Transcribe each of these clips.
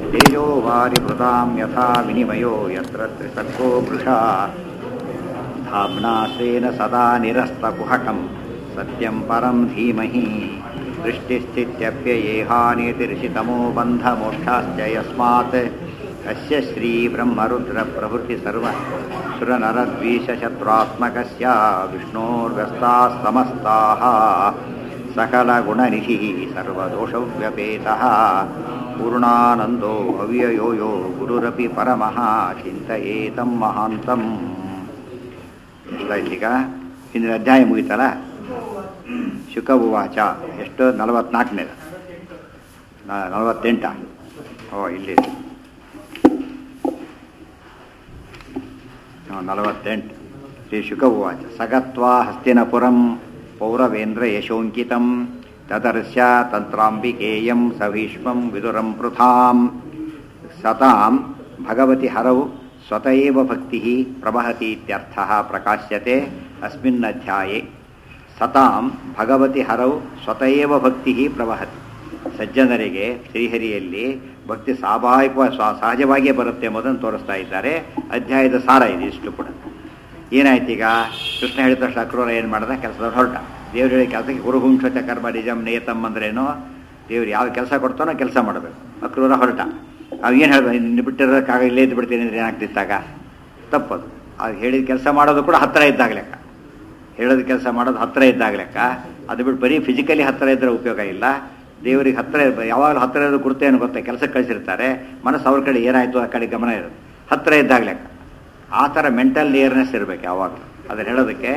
तेजो वारिभृतां यथा विनिमयो यत्र त्रिसर्गो वृषा धाम्ना स्वेन सदा निरस्तकुहकं सत्यं परं धीमहि दृष्टिस्थित्यप्ययेहानितिर्षितमो बन्धमोक्षाश्च यस्मात् अस्य श्रीब्रह्मरुद्रप्रभृतिसर्व सुरनरद्वीषशत्रुत्मकस्य विष्णोर्व्यस्ताः समस्ताः सकलगुणनिधिः सर्वदोषव्यपेतः पूर्णानन्दो अव्ययो यो ಗುರುರಪಿ ಪರಮಃ ಚಿಂತಯೇತಂ ಮಹಾಂತಂ ಈಗ ಹಿಂದಿನ ಅಧ್ಯಾಯ ಮುಗಿತಲ್ಲ ಶುಕ ಉವಾಚ ಎಷ್ಟು ನಲವತ್ನಾಲ್ಕನೇದು ನಲವತ್ತೆಂಟ ಓ ಇಲ್ಲಿ ನಲವತ್ತೆಂಟು ಶ್ರೀ ಶುಕ ಉವಾಚ ಸಗತ್ವಾ ಹಸ್ತಿನಪುರಂ ಪೌರವೇಂದ್ರ ಯಶೋಂಕಿತಂ ತದರ್ಶ್ಯ ತಂತ್ರಾಂಬಿಕೇಯಂ ಸಭೀಷ್ಮಂ ವಿದುರಂ ಪೃಥಾಂ ಸತಾಂ ಭಗವತಿ ಹರೌ ಸ್ವತಃ ಭಕ್ತಿ ಪ್ರವಹತಿ ಇತ್ಯರ್ಥಃ ಪ್ರಕಾಶ್ಯತೆ ಅಸ್ಮಿನ್ ಅಧ್ಯಾಯೇ ಸತಾಂ ಭಗವತಿ ಹರೌ ಸ್ವತಃ ಭಕ್ತಿ ಪ್ರವಹತಿ ಸಜ್ಜನರಿಗೆ ಶ್ರೀಹರಿಯಲ್ಲಿ ಭಕ್ತಿ ಸ್ವಾಭಾವಿಕ ಸಹಜವಾಗಿಯೇ ಬರುತ್ತೆ ಎಂಬುದನ್ನು ತೋರಿಸ್ತಾ ಇದ್ದಾರೆ ಅಧ್ಯಾಯದ ಸಾರ ಇದೆ ಇಷ್ಟು ಕೂಡ ಏನಾಯ್ತು ಈಗ ಕೃಷ್ಣ ಹೇಳಿದ ತಕ್ಷಣ ಅಕ್ರೂರ ಏನು ಮಾಡ್ದ ಕೆಲಸದವ್ರು ಹೊರಟ ದೇವ್ರು ಹೇಳಿ ಕೆಲಸಕ್ಕೆ ಗುರುಹುಂಕ್ಷ ಕರ್ಮ ನಿಜಂ ನೇತಮ್ ಅಂದ್ರೇನು ದೇವ್ರು ಯಾವ ಕೆಲಸ ಕೊಡ್ತಾನೋ ಕೆಲಸ ಮಾಡಬೇಕು ಅಕ್ರೂರ ಹೊರಟ ಅವು ಏನು ಹೇಳ್ದ ಇನ್ನು ಬಿಟ್ಟಿರೋದಕ್ಕಾಗ ಇಲ್ಲೇ ಇದ್ದು ಬಿಡ್ತೀನಿ ಅಂದ್ರೆ ಏನಾಗ್ತಿತ್ತಾಗ ತಪ್ಪದು ಅದು ಹೇಳಿದ ಕೆಲಸ ಮಾಡೋದು ಕೂಡ ಹತ್ತಿರ ಇದ್ದಾಗ ಲೆಕ್ಕ ಹೇಳೋದು ಕೆಲಸ ಮಾಡೋದು ಹತ್ತಿರ ಇದ್ದಾಗ ಲೆಕ್ಕ ಅದು ಬಿಟ್ಟು ಬರೀ ಫಿಸಿಕಲಿ ಹತ್ತಿರ ಇದ್ದರೆ ಉಪಯೋಗ ಇಲ್ಲ ದೇವರಿಗೆ ಹತ್ತಿರ ಯಾವಾಗಲೂ ಹತ್ತಿರ ಇರೋದು ಗುರುತು ಏನು ಗೊತ್ತಾ ಕೆಲಸಕ್ಕೆ ಕಳಿಸಿರ್ತಾರೆ ಮನಸ್ಸು ಅವ್ರ ಕಡೆ ಏನಾಯಿತು ಆ ಕಡೆ ಗಮನ ಇರೋದು ಹತ್ತಿರ ಇದ್ದಾಗ ಲೆಕ್ಕ ಆ ಥರ ಮೆಂಟಲ್ ಲಿಯರ್ನೆಸ್ ಇರಬೇಕು ಯಾವಾಗಲೂ ಅದನ್ನು ಹೇಳೋದಕ್ಕೆ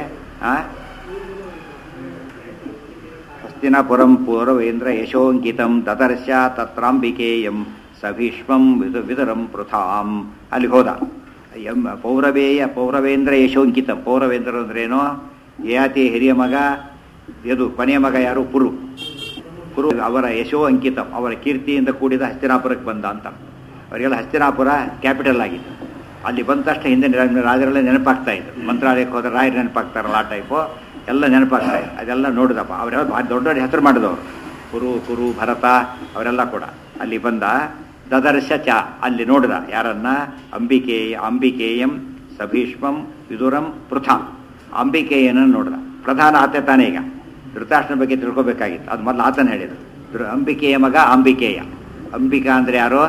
ಹಸ್ತಿನಾಪುರಂ ಪೂರ್ವೇಂದ್ರ ಯಶೋಂಕಿತಂ ದದರ್ಶ ತತ್ರಾಂಬಿಕೇಯಂ ಸಭೀಷ್ಮಂ ವಿದು ವಿದುರಂ ಪೃಥಾಂ ಅಲ್ಲಿಗೆ ಹೋದ ಎಂ ಪೌರವೇಯ ಪೌರವೇಂದ್ರ ಯಶೋಂಕಿತಂ ಪೌರವೇಂದ್ರ ಅಂದ್ರೇನು ಯಯಾತಿ ಹಿರಿಯ ಮಗ ಯದು ಕೊನೆಯ ಮಗ ಯಾರು ಪುರು ಪುರು ಅವರ ಯಶೋ ಅಂಕಿತಂ ಅವರ ಕೀರ್ತಿಯಿಂದ ಕೂಡಿದ ಹಸ್ತಿನಾಪುರಕ್ಕೆ ಬಂದ ಅಂತ ಅವರಿಗೆಲ್ಲ ಹಸ್ತಿನಾಪುರ ಕ್ಯಾಪಿಟಲ್ ಆಗಿತ್ತು ಅಲ್ಲಿ ಬಂದ ತಕ್ಷಣ ಹಿಂದಿನ ರಾಜರೆಲ್ಲ ನೆನಪಾಗ್ತಾ ಇದ್ರು ಮಂತ್ರಾಲಯಕ್ಕೆ ಹೋದ್ರೆ ರಾಯರು ನೆನಪಾಗ್ತಾರಲ್ಲ ಆ ಟೈಪು ಎಲ್ಲ ನೆನಪಾಗ್ತಾ ಇದ್ರು ಅದೆಲ್ಲ ನೋಡಿದಪ್ಪ ಅವರೆಲ್ಲ ಭಾಳ ದೊಡ್ಡ ದೊಡ್ಡ ಹೆಸರು ಮಾಡಿದವರು ಕುರು ಕುರು ಭರತ ಅವರೆಲ್ಲ ಕೂಡ ಅಲ್ಲಿ ಬಂದ ದದರ್ಶ ಚ ಅಲ್ಲಿ ನೋಡಿದ ಯಾರನ್ನ ಅಂಬಿಕೆಯ ಅಂಬಿಕೇಯಂ ಸಭೀಷ್ಮಂ ವಿದುರಂ ಪೃಥಾ ಅಂಬಿಕೆಯನ್ನು ನೋಡಿದ ಪ್ರಧಾನ ಆತ ತಾನೇ ಈಗ ಧೃತಾಷ್ಟನ ಬಗ್ಗೆ ತಿಳ್ಕೊಬೇಕಾಗಿತ್ತು ಅದು ಮೊದಲು ಆತನ ಹೇಳಿದ್ರು ಅಂಬಿಕೆಯ ಮಗ ಅಂಬಿಕೆಯ ಅಂಬಿಕಾ ಅಂದರೆ ಯಾರು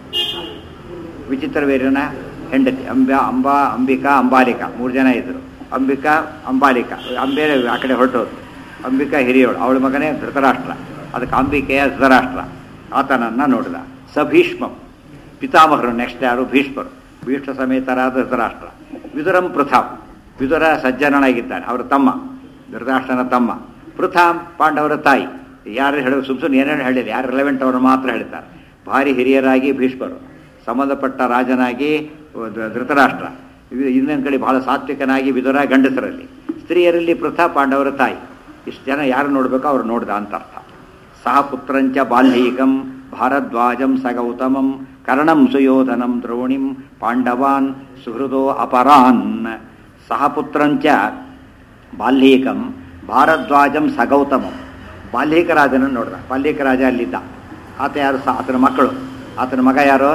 ವಿಚಿತ್ರ ವೀರ್ಯನ ಹೆಂಡತಿ ಅಂಬಾ ಅಂಬಾ ಅಂಬಿಕಾ ಅಂಬಾಲಿಕಾ ಮೂರು ಜನ ಇದ್ದರು ಅಂಬಿಕಾ ಅಂಬಾಲಿಕಾ ಅಂಬೆ ಆ ಕಡೆ ಹೊರಟೋದು ಅಂಬಿಕಾ ಹಿರಿಯೋಳು ಅವಳ ಮಗನೇ ಧೃತರಾಷ್ಟ್ರ ಅದಕ್ಕೆ ಅಂಬಿಕೆಯ ಧೃತರಾಷ್ಟ್ರ ಆತನನ್ನು ನೋಡಿದ ಸ ಭೀಷ್ಮಂ ಪಿತಾಮಹರು ನೆಕ್ಸ್ಟ್ ಯಾರು ಭೀಷ್ಮರು ಭೀಷ್ಮ ಸಮೇತರಾದ ಧೃತರಾಷ್ಟ್ರ ವಿದುರಂ ಪೃಥಾಂ ವಿದುರ ಸಜ್ಜನನಾಗಿದ್ದಾನೆ ಅವರ ತಮ್ಮ ಧೃತರಾಷ್ಟ್ರನ ತಮ್ಮ ಪೃಥಾಂ ಪಾಂಡವರ ತಾಯಿ ಯಾರು ಹೇಳೋ ಸುಮ್ ಸುಮ್ಮನೆ ಏನೇನು ಹೇಳಿಲ್ಲ ಯಾರು ರಿಲೆವೆಂಟ್ ಅವರು ಮಾತ್ರ ಹೇಳ್ತಾರೆ ಭಾರಿ ಹಿರಿಯರಾಗಿ ಭೀಷ್ಮರು ಸಂಬಂಧಪಟ್ಟ ರಾಜನಾಗಿ ಧೃತರಾಷ್ಟ್ರ ಇನ್ನೊಂದು ಕಡೆ ಬಹಳ ಸಾತ್ವಿಕನಾಗಿ ವಿದುರ ಗಂಡಸರಲ್ಲಿ ಸ್ತ್ರೀಯರಲ್ಲಿ ಪೃಥಾ ಪಾಂಡವರ ತಾಯಿ ಇಷ್ಟು ಜನ ಯಾರು ನೋಡಬೇಕೋ ಅವ್ರು ನೋಡ್ದ ಅಂತ ಅರ್ಥ ಸಹ ಪುತ್ರಂಚ ಬಾಲ್ಯೀಕಂ ಭಾರದ್ವಾಜಂ ಸ ಗೌತಮಂ ಕರ್ಣಂ ಸುಯೋಧನಂ ದ್ರೋಣಿಂ ಪಾಂಡವಾನ್ ಸುಹೃದೋ ಅಪರಾನ್ ಸಹ ಪುತ್ರಂಚ ಬಾಲ್ಯೀಕಂ ಭಾರದ್ವಾಜಂ ಸ ಗೌತಮಂ ಬಾಲ್ಯೀಕ ರಾಜನನ್ನು ನೋಡ್ದ ಬಾಲ್ಯೀಕ ರಾಜ ಅಲ್ಲಿದ್ದ ಆತ ಯಾರು ಸಹ ಆತನ ಮಕ್ಕಳು ಆತನ ಮಗ ಯಾರು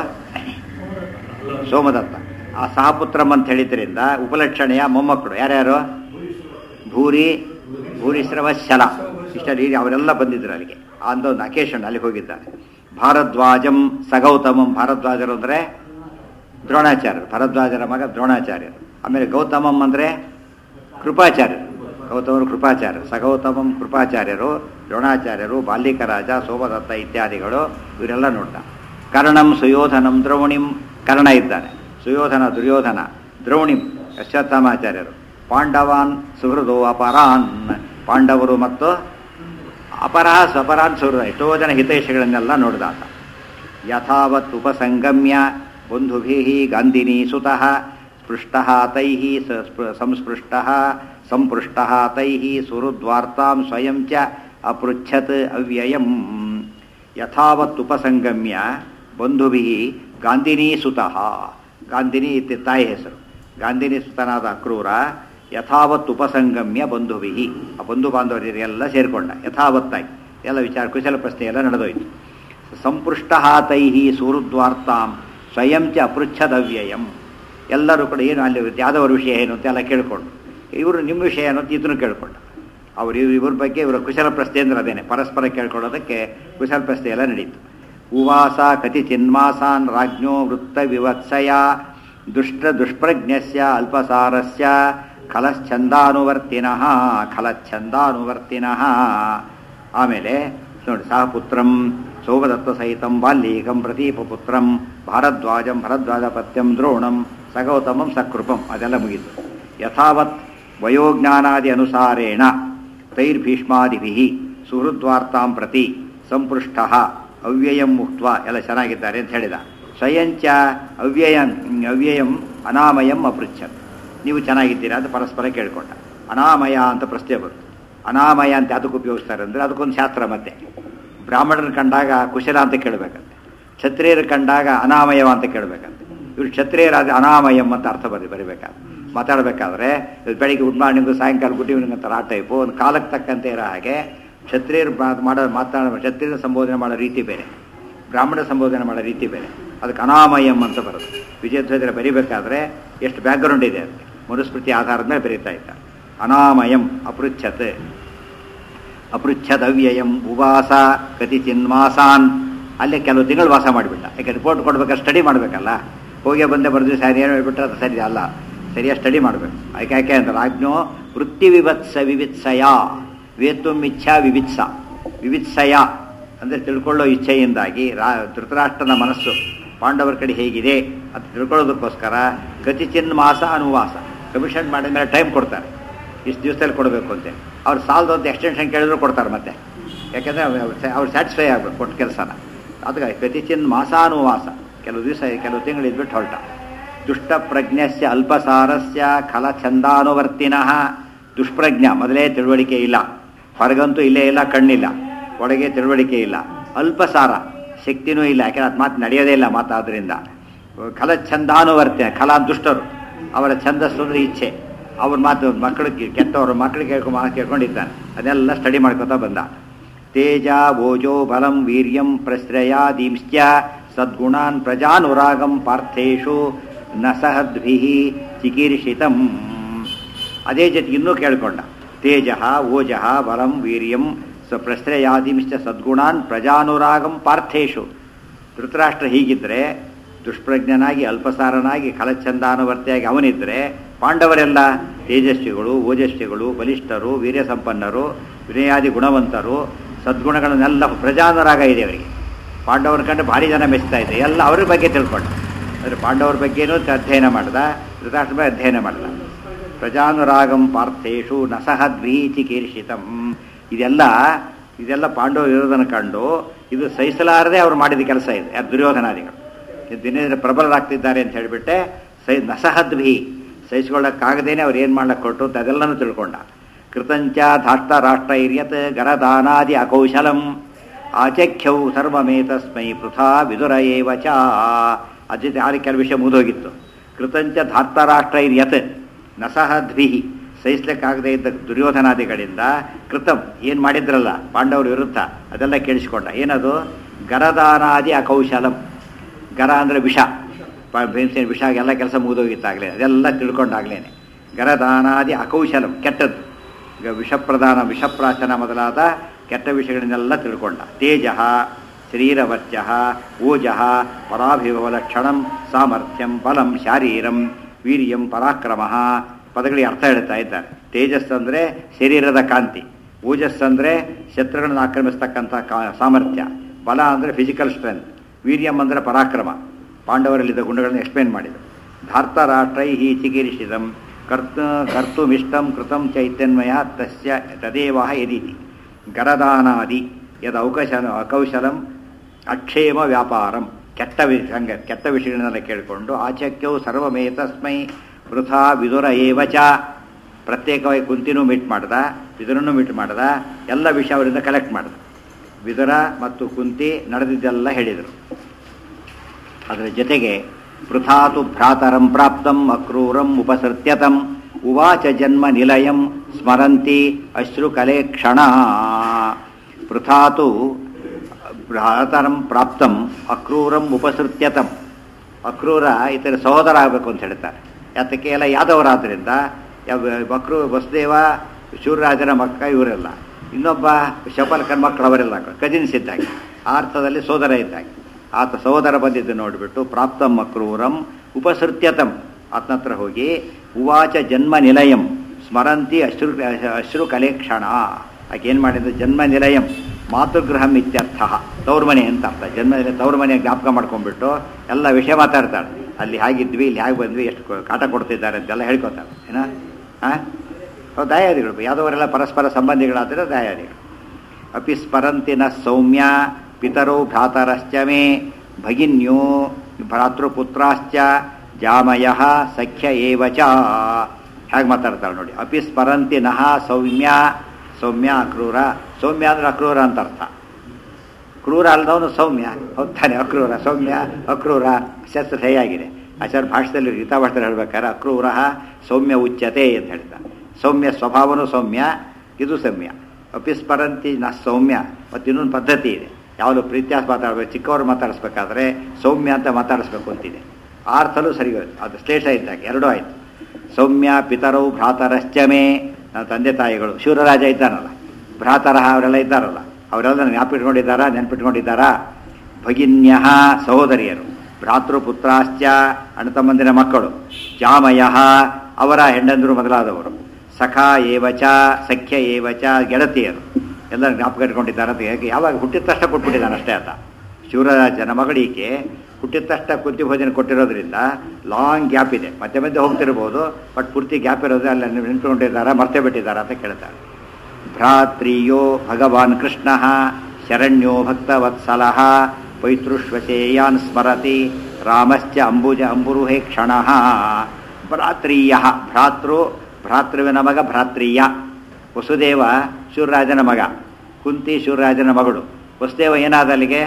ಸೋಮದತ್ತ ಆ ಸಹಪುತ್ರಂ ಅಂತ ಹೇಳಿದ್ರಿಂದ ಉಪಲಕ್ಷಣೆಯ ಮೊಮ್ಮಕ್ಕಳು ಯಾರ್ಯಾರು ಭೂರಿ ಭೂರಿಶ್ರವ ಶಲ ಇಷ್ಟ ರೀತಿ ಅವರೆಲ್ಲ ಬಂದಿದ್ರು ಅಲ್ಲಿಗೆ ಅಂತ ಒಂದು ಅಕೇಶನ್ ಅಲ್ಲಿ ಹೋಗಿದ್ದಾರೆ ಭಾರದ್ವಾಜಂ ಸಗೌತಮಂ ಭಾರದ್ವಾಜರು ಅಂದರೆ ದ್ರೋಣಾಚಾರ್ಯರು ಭರದ್ವಾಜರ ಮಗ ದ್ರೋಣಾಚಾರ್ಯರು ಆಮೇಲೆ ಗೌತಮಂ ಅಂದರೆ ಕೃಪಾಚಾರ್ಯರು ಗೌತಮರು ಕೃಪಾಚಾರ್ಯರು ಸಗೌತಮಂ ಕೃಪಾಚಾರ್ಯರು ದ್ರೋಣಾಚಾರ್ಯರು ಬಾಲ್ಯಿಕ ರಾಜ ಸೋಮದತ್ತ ಇತ್ಯಾದಿಗಳು ಇವರೆಲ್ಲ ನೋಡ್ದ ಕರ್ಣಂ ಸುಯೋಧನಂ ದ್ರೋಣಿಂ ಕರ್ಣ ಇದ್ದಾನೆ ಸುಯೋಧನ ದುರ್ಯೋಧನ ದ್ರೋಣಿಂ ಅಶ್ವತ್ಥಾಮಾಚಾರ್ಯರು ಪಾಂಡವಾನ್ ಸುಹೃದೋ ಅಪರಾನ್ ಪಾಂಡವರು ಮತ್ತು ಅಪರಾಹ ಸ್ವಪರಾನ್ ಸುಹೃದ ಎಷ್ಟೋ ಜನ ಹಿತೈಷಿಗಳನ್ನೆಲ್ಲ ನೋಡಿದಾತ ಯಥಾವತ್ ಉಪಸಂಗಮ್ಯ ಬಂಧುಭಿ ಗಾಂಧಿನಿ ಸುತಃ ಸ್ಪೃಷ್ಟ ತೈ ಸಂಸ್ಪೃಷ್ಟ ಸಂಪೃಷ್ಟ ತೈ ಸುಹೃದ್ವಾರ್ತಾಂ ಸ್ವಯಂ ಚ ಅಪೃಚ್ಛತ್ ಅವ್ಯಯಂ ಯಥಾವತ್ ಉಪಸಂಗಮ್ಯ ಬಂಧುಭಿ ಗಾಂಧಿನಿ ಸುತಃ ಗಾಂಧಿನಿ ಇತ್ತಿ ತಾಯಿ ಹೆಸರು ಗಾಂಧಿನಿ ಸುತನಾದ ಅಕ್ರೂರ ಯಥಾವತ್ ಉಪಸಂಗಮ್ಯ ಬಂಧುವಿಹಿ ಆ ಬಂಧು ಬಾಂಧವರಿಗೆಲ್ಲ ಸೇರಿಕೊಂಡ ಯಥಾವತ್ತಾಗಿ ಎಲ್ಲ ವಿಚಾರ ಕುಶಲ ಪ್ರಶ್ನೆ ಎಲ್ಲ ನಡೆದೋಯ್ತು ಸಂಪೃಷ್ಟ ತೈ ಸೂರುದ್ವಾರ್ತಾಂ ಸ್ವಯಂ ಚ ಅಪೃಚ್ಛದವ್ಯಯಂ ಎಲ್ಲರೂ ಕೂಡ ಏನು ಅಲ್ಲಿ ಯಾದವರ ವಿಷಯ ಏನು ಅಂತ ಎಲ್ಲ ಕೇಳ್ಕೊಂಡು ಇವರು ನಿಮ್ಮ ವಿಷಯ ಏನು ಅಂತ ಇದನ್ನು ಕೇಳ್ಕೊಂಡು ಅವರು ಇವ್ರ ಇವ್ರ ಬಗ್ಗೆ ಇವರ ಕುಶಲ ಪ್ರಶ್ನೆ ಅಂದ್ರೆ ಅದೇನೆ ಪರಸ್ಪರ ಕೇಳ್ಕೊಳ್ಳೋದಕ್ಕೆ ಕುಶಲ ಪ್ರಶ್ನೆ ಎಲ್ಲ ನಡೀತು ಉವಾಸ ಕತಿ ಚಿನ್ಮಾಸಾನ್ ರಾಜ್ಞೋ ವೃತ್ತ ವಿವತ್ಸಯ ದುಷ್ಟ ದುಷ್ಪ್ರಜ್ಞಸ್ಯ ಅಲ್ಪಸಾರಸ್ಯ ಖಲಶ್ಚಂದಾನುವರ್ತಿನಃ ಖಲಚ್ಛಂದಾನುವರ್ತಿನಃ ಆಮೇಲೆ ನೋಡಿ ಸಹ ಪುತ್ರಂ ಸೋಮದತ್ತ ಸಹಿತಂ ಬಾಲ್ಯೀಕಂ ಪ್ರತೀಪಪುತ್ರಂ ಭಾರದ್ವಾಜಂ ಭರದ್ವಾಜಪತ್ಯಂ ದ್ರೋಣಂ ಸಗೌತಮಂ ಸಕೃಪಂ ಅದೆಲ್ಲ ಮುಗೀತು ಯಥಾವತ್ ವಯೋಜ್ಞಾನಾದಿ ಅನುಸಾರೇಣ ತೈರ್ಭೀಷ್ಮಾದಿಭಿ ಸುಹೃದ್ವಾರ್ತಾಂ ಪ್ರತಿ ಸಂಪೃಷ್ಟ ಅವ್ಯಯಂ ಮುಕ್ತ ಎಲ್ಲ ಚೆನ್ನಾಗಿದ್ದಾರೆ ಅಂತ ಹೇಳಿದ ಸ್ವಯಂಚ ಅವ್ಯಯಂ ಅವ್ಯಯಂ ಅನಾಮಯಂ ಅಪೃಚ್ಛತ್ ನೀವು ಚೆನ್ನಾಗಿದ್ದೀರಾ ಅಂತ ಪರಸ್ಪರ ಕೇಳ್ಕೊಂಡ ಅನಾಮಯ ಅಂತ ಪ್ರಶ್ನೆ ಬಂತು ಅನಾಮಯ ಅಂತ ಅದಕ್ಕೆ ಉಪಯೋಗಿಸ್ತಾರೆ ಅಂದರೆ ಅದಕ್ಕೊಂದು ಶಾಸ್ತ್ರ ಮತ್ತೆ ಬ್ರಾಹ್ಮಣರನ್ನ ಕಂಡಾಗ ಕುಶಲ ಅಂತ ಕೇಳಬೇಕಂತೆ ಕ್ಷತ್ರಿಯರು ಕಂಡಾಗ ಅನಾಮಯವ ಅಂತ ಕೇಳಬೇಕಂತೆ ಇವರು ಕ್ಷತ್ರಿಯರಾದ ಅನಾಮಯಂ ಅಂತ ಅರ್ಥ ಬರಿ ಬರಿಬೇಕಾದ್ರೆ ಮಾತಾಡಬೇಕಾದ್ರೆ ಬೆಳಿಗ್ಗೆ ಗುಡ್ ಮಾರ್ನಿಂಗು ಸಾಯಂಕಾಲ ಗುಡ್ ಈವ್ನಿಂಗ್ ಅಂತ ಆ ಟೈಪು ಒಂದು ಕಾಲಕ್ಕೆ ತಕ್ಕಂತೆ ಇರೋ ಹಾಗೆ ಕ್ಷತ್ರಿಯರು ಮಾ- ಮಾಡೋ ಮಾತಾಡ ಕ್ಷತ್ರಿಯರ ಸಂಬೋಧನೆ ಮಾಡೋ ರೀತಿ ಬೇರೆ ಬ್ರಾಹ್ಮಣ ಸಂಬೋಧನೆ ಮಾಡೋ ರೀತಿ ಬೇರೆ ಅದಕ್ಕೆ ಅನಾಮಯಂ ಅಂತ ಬರುತ್ತೆ ವಿಜಯಧ್ವಜರ ಬರಿಬೇಕಾದ್ರೆ ಎಷ್ಟು ಬ್ಯಾಕ್ಗ್ರೌಂಡ್ ಇದೆ ಅದಕ್ಕೆ ಮನುಸ್ಮೃತಿ ಆಧಾರದ ಮೇಲೆ ಬರೀತಾ ಇದ್ದಾರೆ ಅನಾಮಯಂ ಅಪೃಚ್ಛತ್ ಅಪೃಚ್ಛದವ್ಯಯಂ ಉವಾಸ ಕತಿ ಚಿನ್ಮಾಸಾನ್ ಅಲ್ಲೇ ಕೆಲವು ತಿಂಗಳು ವಾಸ ಮಾಡಿಬಿಟ್ಟ ಯಾಕೆ ರಿಪೋರ್ಟ್ ಕೊಡ್ಬೇಕಾದ್ರೆ ಸ್ಟಡಿ ಮಾಡಬೇಕಲ್ಲ ಹೋಗಿ ಬಂದೆ ಬರೆದು ಸರಿ ಏನು ಹೇಳ್ಬಿಟ್ರೆ ಅದು ಸರಿ ಅಲ್ಲ ಸರಿಯಾಗಿ ಸ್ಟಡಿ ಮಾಡಬೇಕು ಅದಕ್ಕೆ ಯಾಕೆ ಅಂತ ರಾಜ್ಞೋ ವೃತ್ತಿ ವಿವತ್ಸ ವಿವಿತ್ಸಯ ವೇತುಂ ಇಚ್ಛಾ ವಿವಿತ್ಸ ವಿವಿತ್ಸಯ ಅಂದರೆ ತಿಳ್ಕೊಳ್ಳೋ ಇಚ್ಛೆಯಿಂದಾಗಿ ರಾ ಧೃತರಾಷ್ಟ್ರನ ಮನಸ್ಸು ಪಾಂಡವರ ಕಡೆ ಹೇಗಿದೆ ಅಂತ ತಿಳ್ಕೊಳ್ಳೋದಕ್ಕೋಸ್ಕರ ಗತಿ ಚಿನ್ಮಾಸ ಅನುವಾಸ ಕಮಿಷನ್ ಮಾಡಿದ ಮೇಲೆ ಟೈಮ್ ಕೊಡ್ತಾರೆ ಇಷ್ಟು ದಿವಸದಲ್ಲಿ ಕೊಡಬೇಕು ಅಂತ ಅವ್ರು ಸಾಲದು ಅಂತ ಎಕ್ಸ್ಟೆನ್ಷನ್ ಕೇಳಿದ್ರು ಕೊಡ್ತಾರೆ ಮತ್ತೆ ಯಾಕೆಂದರೆ ಅವ್ರು ಸ್ಯಾಟಿಸ್ಫೈ ಆಗಬೇಕು ಕೊಟ್ಟ ಕೆಲಸನ ಅದಕ್ಕೆ ಗತಿಚಿನ್ ಮಾಸಾನುವಾಸ ಕೆಲವು ದಿವಸ ಕೆಲವು ತಿಂಗಳು ಇದ್ಬಿಟ್ಟು ಹೊರಟ ದುಷ್ಟ ಪ್ರಜ್ಞಸ್ಯ ಅಲ್ಪಸಾರಸ್ಯ ಖಲ ಛಂದಾನುವರ್ತಿನಃ ದುಷ್ಪ್ರಜ್ಞ ಮೊದಲೇ ತಿಳುವಳಿಕೆ ಇಲ್ಲ ಹೊರಗಂತೂ ಇಲ್ಲೇ ಇಲ್ಲ ಕಣ್ಣಿಲ್ಲ ಒಳಗೆ ತಿಳುವಳಿಕೆ ಇಲ್ಲ ಅಲ್ಪಸಾರ ಶಕ್ತಿನೂ ಇಲ್ಲ ಯಾಕೆಂದ್ರೆ ಅದು ಮಾತು ನಡೆಯೋದೇ ಇಲ್ಲ ಮಾತಾದ್ರಿಂದ ಖಲ ಛಂದಾನುವರ್ತಿನ ಖಲ ದುಷ್ಟರು ಅವರ ಛಂದಸ್ಸು ಅಂದ್ರೆ ಇಚ್ಛೆ ಅವ್ರ ಮಾತು ಮಕ್ಕಳಿಗೆ ಕೆಟ್ಟವರು ಮಕ್ಕಳಿಗೆ ಕೇಳ್ಕೊ ಮಾತು ಕೇಳ್ಕೊಂಡಿದ್ದಾನೆ ಅದನ್ನೆಲ್ಲ ಸ್ಟಡಿ ಮಾಡ್ಕೊತಾ ಬಂದ ತೇಜ ಓಜೋ ಬಲಂ ವೀರ್ಯಂ ಪ್ರಶ್ರಯಾದೀಂಶ್ಚ ಸದ್ಗುಣಾನ್ ಪ್ರಜಾನುರಾಗಂ ಪಾರ್ಥೇಶು ನ ಸಹದ್ಭಿ ಚಿಕೀರ್ಷಿತಂ ಅದೇ ಜೊತೆ ಇನ್ನೂ ಕೇಳ್ಕೊಂಡ ತೇಜ ಓಜ ಬಲಂ ವೀರ್ಯಂ ಸ ಪ್ರಶ್ರಯಾದೀಂಶ್ಚ ಸದ್ಗುಣಾನ್ ಪ್ರಜಾನುರಾಗಂ ಪಾರ್ಥೇಶು ಧೃತರಾಷ್ಟ್ರ ಹೀಗಿದ್ರೆ ದುಷ್ಪ್ರಜ್ಞನಾಗಿ ಅಲ್ಪಸಾರನಾಗಿ ಖಲಚ್ಛಂದಾನುವರ್ತಿಯಾಗಿ ಅವನಿದ್ರೆ ಪಾಂಡವರೆಲ್ಲ ತೇಜಸ್ವಿಗಳು ಓಜಸ್ವಿಗಳು ಬಲಿಷ್ಠರು ವೀರ್ಯ ಸಂಪನ್ನರು ವಿನಯಾದಿ ಗುಣವಂತರು ಸದ್ಗುಣಗಳನ್ನೆಲ್ಲ ಪ್ರಜಾನುರಾಗ ಇದೆ ಅವರಿಗೆ ಪಾಂಡವರ ಕಂಡು ಭಾರಿ ಜನ ಮೆಚ್ತಾ ಇದೆ ಎಲ್ಲ ಅವ್ರ ಬಗ್ಗೆ ತಿಳ್ಕೊಂಡ ಅಂದರೆ ಪಾಂಡವರ ಬಗ್ಗೆನೂ ಅಧ್ಯಯನ ಮಾಡ್ದ ಧೃತರಾಷ್ಟ್ರ ಬಗ್ಗೆ ಅಧ್ಯಯನ ಮಾಡ್ದ ಪ್ರಜಾನುರಾಗಂ ಪಾರ್ಥೇಶು ನಸಹದ್ವೀಚಿ ಕೀರ್ಷಿತಂ ಇದೆಲ್ಲ ಇದೆಲ್ಲ ಪಾಂಡವರು ಇರೋದನ್ನು ಕಂಡು ಇದು ಸಹಿಸಲಾರದೆ ಅವ್ರು ಮಾಡಿದ ಕೆಲಸ ಇದೆ ಯಾರು ದುರ್ಯೋಧನಾದಿಗಳು ಇದು ದಿನ ದಿನ ಪ್ರಬಲರಾಗ್ತಿದ್ದಾರೆ ಅಂತ ಹೇಳಿಬಿಟ್ಟೆ ಸೈ ನಸಹದ್ಭಿ ಸಹಿಸಿಕೊಳ್ಳಕ್ಕಾಗದೇನೆ ಅವ್ರು ಏನು ಮಾಡ್ಲಕ್ಕೆ ಕೊಟ್ಟು ಅಂತ ಅದೆಲ್ಲನೂ ತಿಳ್ಕೊಂಡ ಕೃತಂಚ ಧಾಷ್ಟ ರಾಷ್ಟ್ರ ಇರ್ಯತ್ ಗರದಾನಾದಿ ಅಕೌಶಲಂ ಆಚಖ್ಯೌ ಸರ್ವಮೇತಸ್ಮೈ ಪೃಥಾ ವಿದುರ ಏವ ಚ ಅಜಿತ ಆರಿ ಕೆಲವು ವಿಷಯ ಮುಗಿದೋಗಿತ್ತು ಕೃತಂಚ ಧಾರ್ತ ರಾಷ್ಟ್ರ ಇರ್ಯತ್ ನಸಹದ್ಭಿ ಸಹಿಸ್ಲಿಕ್ಕಾಗದೇ ಇದ್ದ ದುರ್ಯೋಧನಾದಿಗಳಿಂದ ಕೃತಂ ಏನು ಮಾಡಿದ್ರಲ್ಲ ಪಾಂಡವರ ವಿರುದ್ಧ ಅದೆಲ್ಲ ಕೇಳಿಸ್ಕೊಂಡ ಏನದು ಗರದಾನಾದಿ ಅಕೌಶಲಂ ಗರ ಅಂದರೆ ವಿಷ ಪ- ಭೀಮಸೇನ ವಿಷ ಎಲ್ಲ ಕೆಲಸ ಮುಗಿದೋಗಿತ್ತಾಗಲೇ ಅದೆಲ್ಲ ತಿಳ್ಕೊಂಡಾಗ್ಲೇನೆ ಗರದಾನಾದಿ ಅಕೌಶಲಂ ಕೆಟ್ಟದ್ದು ಈಗ ವಿಷಪ್ರಧಾನ ವಿಷಪ್ರಾಶನ ಮೊದಲಾದ ಕೆಟ್ಟ ವಿಷಯಗಳನ್ನೆಲ್ಲ ತಿಳ್ಕೊಂಡ ತೇಜ ಶರೀರವರ್ಚ ಓಜ ಪರಾಭಿಭವಲಕ್ಷಣಂ ಸಾಮರ್ಥ್ಯಂ ಬಲಂ ಶಾರೀರಂ ವೀರ್ಯಂ ಪರಾಕ್ರಮ ಪದಗಳಿಗೆ ಅರ್ಥ ಹೇಳ್ತಾ ಇದ್ದಾರೆ ತೇಜಸ್ ಅಂದರೆ ಶರೀರದ ಕಾಂತಿ ಓಜಸ್ ಅಂದರೆ ಶತ್ರುಗಳನ್ನು ಆಕ್ರಮಿಸ್ತಕ್ಕಂಥ ಕಾ ಸಾಮರ್ಥ್ಯ ಬಲ ಅಂದರೆ ಫಿಸಿಕಲ್ ಸ್ಟ್ರೆಂತ್ ವೀರ್ಯಂ ಅಂದರೆ ಪರಾಕ್ರಮ ಪಾಂಡವರಲ್ಲಿದ್ದ ಗುಣಗಳನ್ನು ಎಕ್ಸ್ಪ್ಲೇನ್ ಮಾಡಿದರು ಧಾರ್ತರಾಷ್ಟ್ರೈ ಚಿಕಿರಿಷಿತಂ ಕರ್ತ ಕರ್ತುಮಿಷ್ಟಂ ಕೃತಂ ಚೈತನ್ಮಯ ತಸ್ಯ ತದೇವ ಯದೀತಿ ಗರದಾನಾದಿ ಯದ್ ಅವಕಶ ಅಕೌಶಲಂ ಅಕ್ಷೇಮ ವ್ಯಾಪಾರಂ ಕೆಟ್ಟ ವಿಷಯ ಕೆಟ್ಟ ವಿಷಯಗಳನ್ನೆಲ್ಲ ಕೇಳಿಕೊಂಡು ಆಚಕ್ಯವು ಸರ್ವಮೇತಸ್ಮೈ ವೃಥಾ ವಿದುರ ಏವ ಚ ಪ್ರತ್ಯೇಕವಾಗಿ ಕುಂತಿನೂ ಮೀಟ್ ಮಾಡ್ದ ವಿದುರನ್ನು ಮೀಟ್ ಮಾಡ್ದ ಎಲ್ಲ ವಿಷಯ ಅವರಿಂದ ಕಲೆಕ್ಟ್ ಮಾಡ್ದ ವಿದುರ ಮತ್ತು ಕುಂತಿ ನಡೆದಿದ್ದೆಲ್ಲ ಹೇಳಿದರು ಅದರ ಜೊತೆಗೆ ಪೃಥಾತು ಭ್ರಾತರಂ ಪ್ರಾಪ್ತಂ ಅಕ್ರೂರಂ ಉಪಸೃತ್ಯತಂ ಉವಾಚ ಜನ್ಮ ನಿಲಯಂ ಸ್ಮರಂತಿ ಅಶ್ರುಕಲೆ ಕ್ಷಣ ಪೃಥಾತು ಭ್ರಾತರಂ ಪ್ರಾಪ್ತಂ ಅಕ್ರೂರಂ ಉಪಸೃತ್ಯತಂ ಅಕ್ರೂರ ಇತರ ಸಹೋದರ ಆಗಬೇಕು ಅಂತ ಹೇಳ್ತಾರೆ ಯಾತಕ್ಕೆ ಎಲ್ಲ ಯಾದವರಾದ್ರಿಂದ ಯಾವ ಬಕ್ರು ವಸುದೇವ ಶೂರರಾಜನ ಮಕ್ಕ ಇವರೆಲ್ಲ ಇನ್ನೊಬ್ಬ ಶಪಲ್ಕನ್ ಮಕ್ಕಳು ಅವರೆಲ್ಲ ಕಜಿನ್ಸ್ ಇದ್ದಾಗೆ ಆ ಅರ್ಥದಲ್ಲಿ ಸೋದರ ಇದ್ದಾಗೆ ಆತ ಸಹೋದರ ಬಂದಿದ್ದು ನೋಡಿಬಿಟ್ಟು ಪ್ರಾಪ್ತಂ ಅಕ್ರೂರಂ ಉಪಸೃತ್ಯತಂ ಆತನ ಹತ್ರ ಹೋಗಿ ಉವಾಚ ಜನ್ಮ ನಿಲಯಂ ಸ್ಮರಂತಿ ಅಶ್ರು ಅಶ್ರು ಕಲೇಕ್ಷಣ ಆಕೆ ಏನು ಮಾಡಿದ್ದು ಜನ್ಮ ನಿಲಯಂ ಮಾತೃಗೃಹಂ ಇತ್ಯರ್ಥ ತವ್ರ ಮನೆ ಅಂತ ಅರ್ಥ ಜನ್ಮ ನಿಲಯ ತವ್ರ ಮನೆ ಜ್ಞಾಪಕ ಮಾಡ್ಕೊಂಡ್ಬಿಟ್ಟು ಎಲ್ಲ ವಿಷಯ ಮಾತಾಡ್ತಾಳೆ ಅಲ್ಲಿ ಹಾಗಿದ್ವಿ ಇಲ್ಲಿ ಹೇಗೆ ಬಂದ್ವಿ ಎಷ್ಟು ಕೊ- ಕಾಟ ಕೊಡ್ತಿದ್ದಾರೆ ಅಂತೆಲ್ಲ ಹೇಳ್ಕೊತಾಳೆ ಏನ ಹಾಂ ಅವು ದಾಯಾದಿಗಳು ಯಾವುದವರೆಲ್ಲ ಪರಸ್ಪರ ಸಂಬಂಧಿಗಳಾದರೆ ದಾಯಾದಿಗಳು ಅಪಿ ಸ್ಮರಂತಿ ನ ಸೌಮ್ಯ ಪಿತರೋ ಭ್ರಾತರಶ್ಚ ಮೇ ಭಗಿನ್ಯೋ ಭ್ರಾತೃಪುತ್ರಾಶ್ಚ ಜಾಮಯ ಸಖ್ಯ ಏವ ಚ ಹೇಗೆ ಮಾತಾಡ್ತಾಳೆ ನೋಡಿ ಅಪಿ ಸ್ಮರಂತಿ ನಹ ಸೌಮ್ಯ ಸೌಮ್ಯ ಅಕ್ರೂರ ಸೌಮ್ಯ ಅಂದ್ರೆ ಅಕ್ರೂರ ಅಂತ ಅರ್ಥ ಕ್ರೂರ ಅಲ್ಲದವನು ಸೌಮ್ಯ ಹೋಗ್ತಾನೆ ಅಕ್ರೂರ ಸೌಮ್ಯ ಅಕ್ರೂರ ಶಸ್ತ್ರ ಸಹಿಯಾಗಿದೆ ಆಚಾರ್ಯ ಭಾಷೆದಲ್ಲಿ ಗೀತಾ ಭಾಷೆದಲ್ಲಿ ಹೇಳ್ಬೇಕಾದ್ರೆ ಅಕ್ರೂರ ಸೌಮ್ಯ ಉಚ್ಯತೆ ಅಂತ ಹೇಳ್ತಾರೆ ಸೌಮ್ಯ ಸ್ವಭಾವನು ಸೌಮ್ಯ ಇದು ಸೌಮ್ಯ ಅಪಿಸ್ಮರಂತಿ ನ ಸೌಮ್ಯ ಮತ್ತು ಇನ್ನೊಂದು ಪದ್ಧತಿ ಇದೆ ಯಾವುದು ಪ್ರೀತ್ಯಾಸ ಮಾತಾಡಬೇಕು ಚಿಕ್ಕವರು ಮಾತಾಡಿಸ್ಬೇಕಾದ್ರೆ ಸೌಮ್ಯ ಅಂತ ಮಾತಾಡಿಸ್ಬೇಕು ಅಂತಿದೆ ಆ ಅರ್ಥಲೂ ಸರಿ ಹೋಯ್ತು ಅದು ಶ್ಲೇಷ ಇದ್ದಾಗ ಎರಡೂ ಆಯ್ತು ಸೌಮ್ಯ ಪಿತರೌ ಭ್ರಾತರಶ್ಚಮೇ ನನ್ನ ತಂದೆ ತಾಯಿಗಳು ಶೂರರಾಜ ಇದ್ದಾನಲ್ಲ ಭ್ರಾತರ ಅವರೆಲ್ಲ ಇದ್ದಾರಲ್ಲ ಅವರೆಲ್ಲ ಜ್ಞಾಪಿಟ್ಕೊಂಡಿದ್ದಾರಾ ನೆನ್ಪಿಟ್ಕೊಂಡಿದ್ದಾರಾ ಭಗಿನ್ಯ ಸಹೋದರಿಯರು ಭ್ರಾತೃಪುತ್ರಾಶ್ಚ ಅಣ್ಣ ತಮ್ಮಂದಿರ ಮಕ್ಕಳು ಜಾಮಯ ಅವರ ಹೆಂಡಂದರು ಮೊದಲಾದವರು ಸಖ ಏವಚ ಸಖ್ಯ ಏವಚ ಗೆಳತಿಯರು ಎಲ್ಲ ಜ್ಞಾಪಕ ಇಟ್ಕೊಂಡಿದ್ದಾರೆ ಅಂತ ಹೇಗೆ ಯಾವಾಗ ಹುಟ್ಟಿದ ತಕ್ಷಣ ಕೊಟ್ಬಿಟ್ಟಿದ್ದಾನೆ ಅಷ್ಟೇ ಆತ ಶಿವರಾಜನ ಮಗಳಿಗೆ ಹುಟ್ಟಿದ ತಕ್ಷಣ ಕುಂತಿ ಭೋಜನ ಕೊಟ್ಟಿರೋದ್ರಿಂದ ಲಾಂಗ್ ಗ್ಯಾಪ್ ಇದೆ ಮಧ್ಯೆ ಮಧ್ಯೆ ಹೋಗ್ತಿರ್ಬೋದು ಬಟ್ ಪೂರ್ತಿ ಗ್ಯಾಪ್ ಇರೋದು ಅಲ್ಲಿ ನಿಂತ್ಕೊಂಡಿದ್ದಾರಾ ಮರ್ತೇ ಬಿಟ್ಟಿದ್ದಾರಾ ಅಂತ ಕೇಳ್ತಾರೆ ಭ್ರಾತ್ರಿಯೋ ಭಗವಾನ್ ಕೃಷ್ಣ ಶರಣ್ಯೋ ಭಕ್ತವತ್ಸಲ ಪೈತೃಶ್ವಚೇಯಾನ್ ಸ್ಮರತಿ ರಾಮಶ್ಚ ಅಂಬುಜ ಅಂಬುರುಹೇ ಕ್ಷಣ ಭ್ರಾತ್ರೀಯ ಭ್ರಾತೃ ಭ್ರಾತೃವಿನ ಮಗ ಭ್ರಾತ್ರೀಯ ವಸುದೇವ ಶೂರರಾಜನ ಮಗ ಕುಂತಿ ಶೂರರಾಜನ ಮಗಳು ವಸುದೇವ ಏನಾದ ಅಲ್ಲಿಗೆ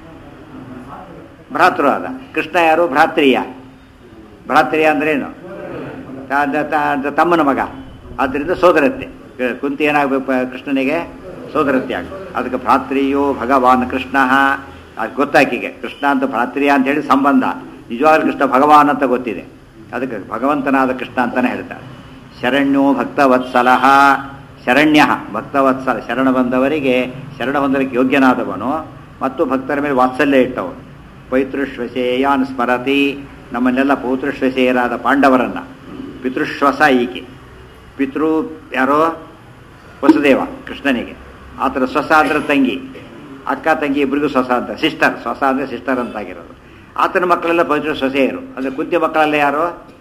ಭ್ರಾತೃ ಆದ ಕೃಷ್ಣ ಯಾರು ಭ್ರಾತ್ರೀಯ ಭ್ರಾತ್ರೀಯ ಅಂದ್ರೇನು ತ- ತ- ತ- ತಮ್ಮನ ಮಗ ಆದ್ದರಿಂದ ಸೋದರತ್ತೆ ಕುಂತಿ ಏನಾಗಬೇಕು ಕೃಷ್ಣನಿಗೆ ಸೋದರತ್ತೆ ಆಗ ಅದಕ್ಕೆ ಭ್ರಾತ್ರಿಯೋ ಭಗವಾನ್ ಕೃಷ್ಣ ಅದು ಗೊತ್ತಾಕಿಗೆ ಕೃಷ್ಣ ಅಂತ ಭ್ರಾತ್ರಿಯ ಅಂತ ಹೇಳಿ ಸಂಬಂಧ ನಿಜವಾಗ್ಲೂ ಕೃಷ್ಣ ಭಗವಾನ್ ಅಂತ ಗೊತ್ತಿದೆ ಅದಕ್ಕೆ ಭಗವಂತನಾದ ಕೃಷ್ಣ ಅಂತಾನೆ ಹೇಳ್ತಾರೆ ಶರಣ್ಯೋ ಭಕ್ತವತ್ಸಲ ಶರಣ್ಯ ಭಕ್ತವತ್ಸಲ ಶರಣ ಬಂದವರಿಗೆ ಶರಣ ಹೊಂದಲಿಕ್ಕೆ ಯೋಗ್ಯನಾದವನು ಮತ್ತು ಭಕ್ತರ ಮೇಲೆ ವಾತ್ಸಲ್ಯ ಇಟ್ಟವನು ಪೈತೃಶ್ವಸೇಯಾನ್ ಸ್ಮರತಿ ನಮ್ಮನ್ನೆಲ್ಲ ಪೌತೃಶ್ವಸೇಯರಾದ ಪಾಂಡವರನ್ನ ಪಿತೃಶ್ವಸ ಈಕೆ ಪಿತೃ ಯಾರೋ ವಸುದೇವ ಕೃಷ್ಣನಿಗೆ ಆತರ ಸ್ವಸ ಅಂದ್ರೆ ತಂಗಿ ಅಕ್ಕ ತಂಗಿ ಇಬ್ಬರಿಗೂ ಸ್ವಸ ಅಂತ ಸಿಸ್ಟರ್ ಸ್ವಸ ಅಂದರೆ ಸಿಸ್ಟರ್ ಅಂತಾಗಿರೋದು ಆತನ ಮಕ್ಕಳೆಲ್ಲ ಪವಿತ್ರ ಸ್ವಸೆಯರು ಅಂದರೆ ಕುಂತಿ ಮಕ್ಕಳೆಲ್ಲ ಯಾರು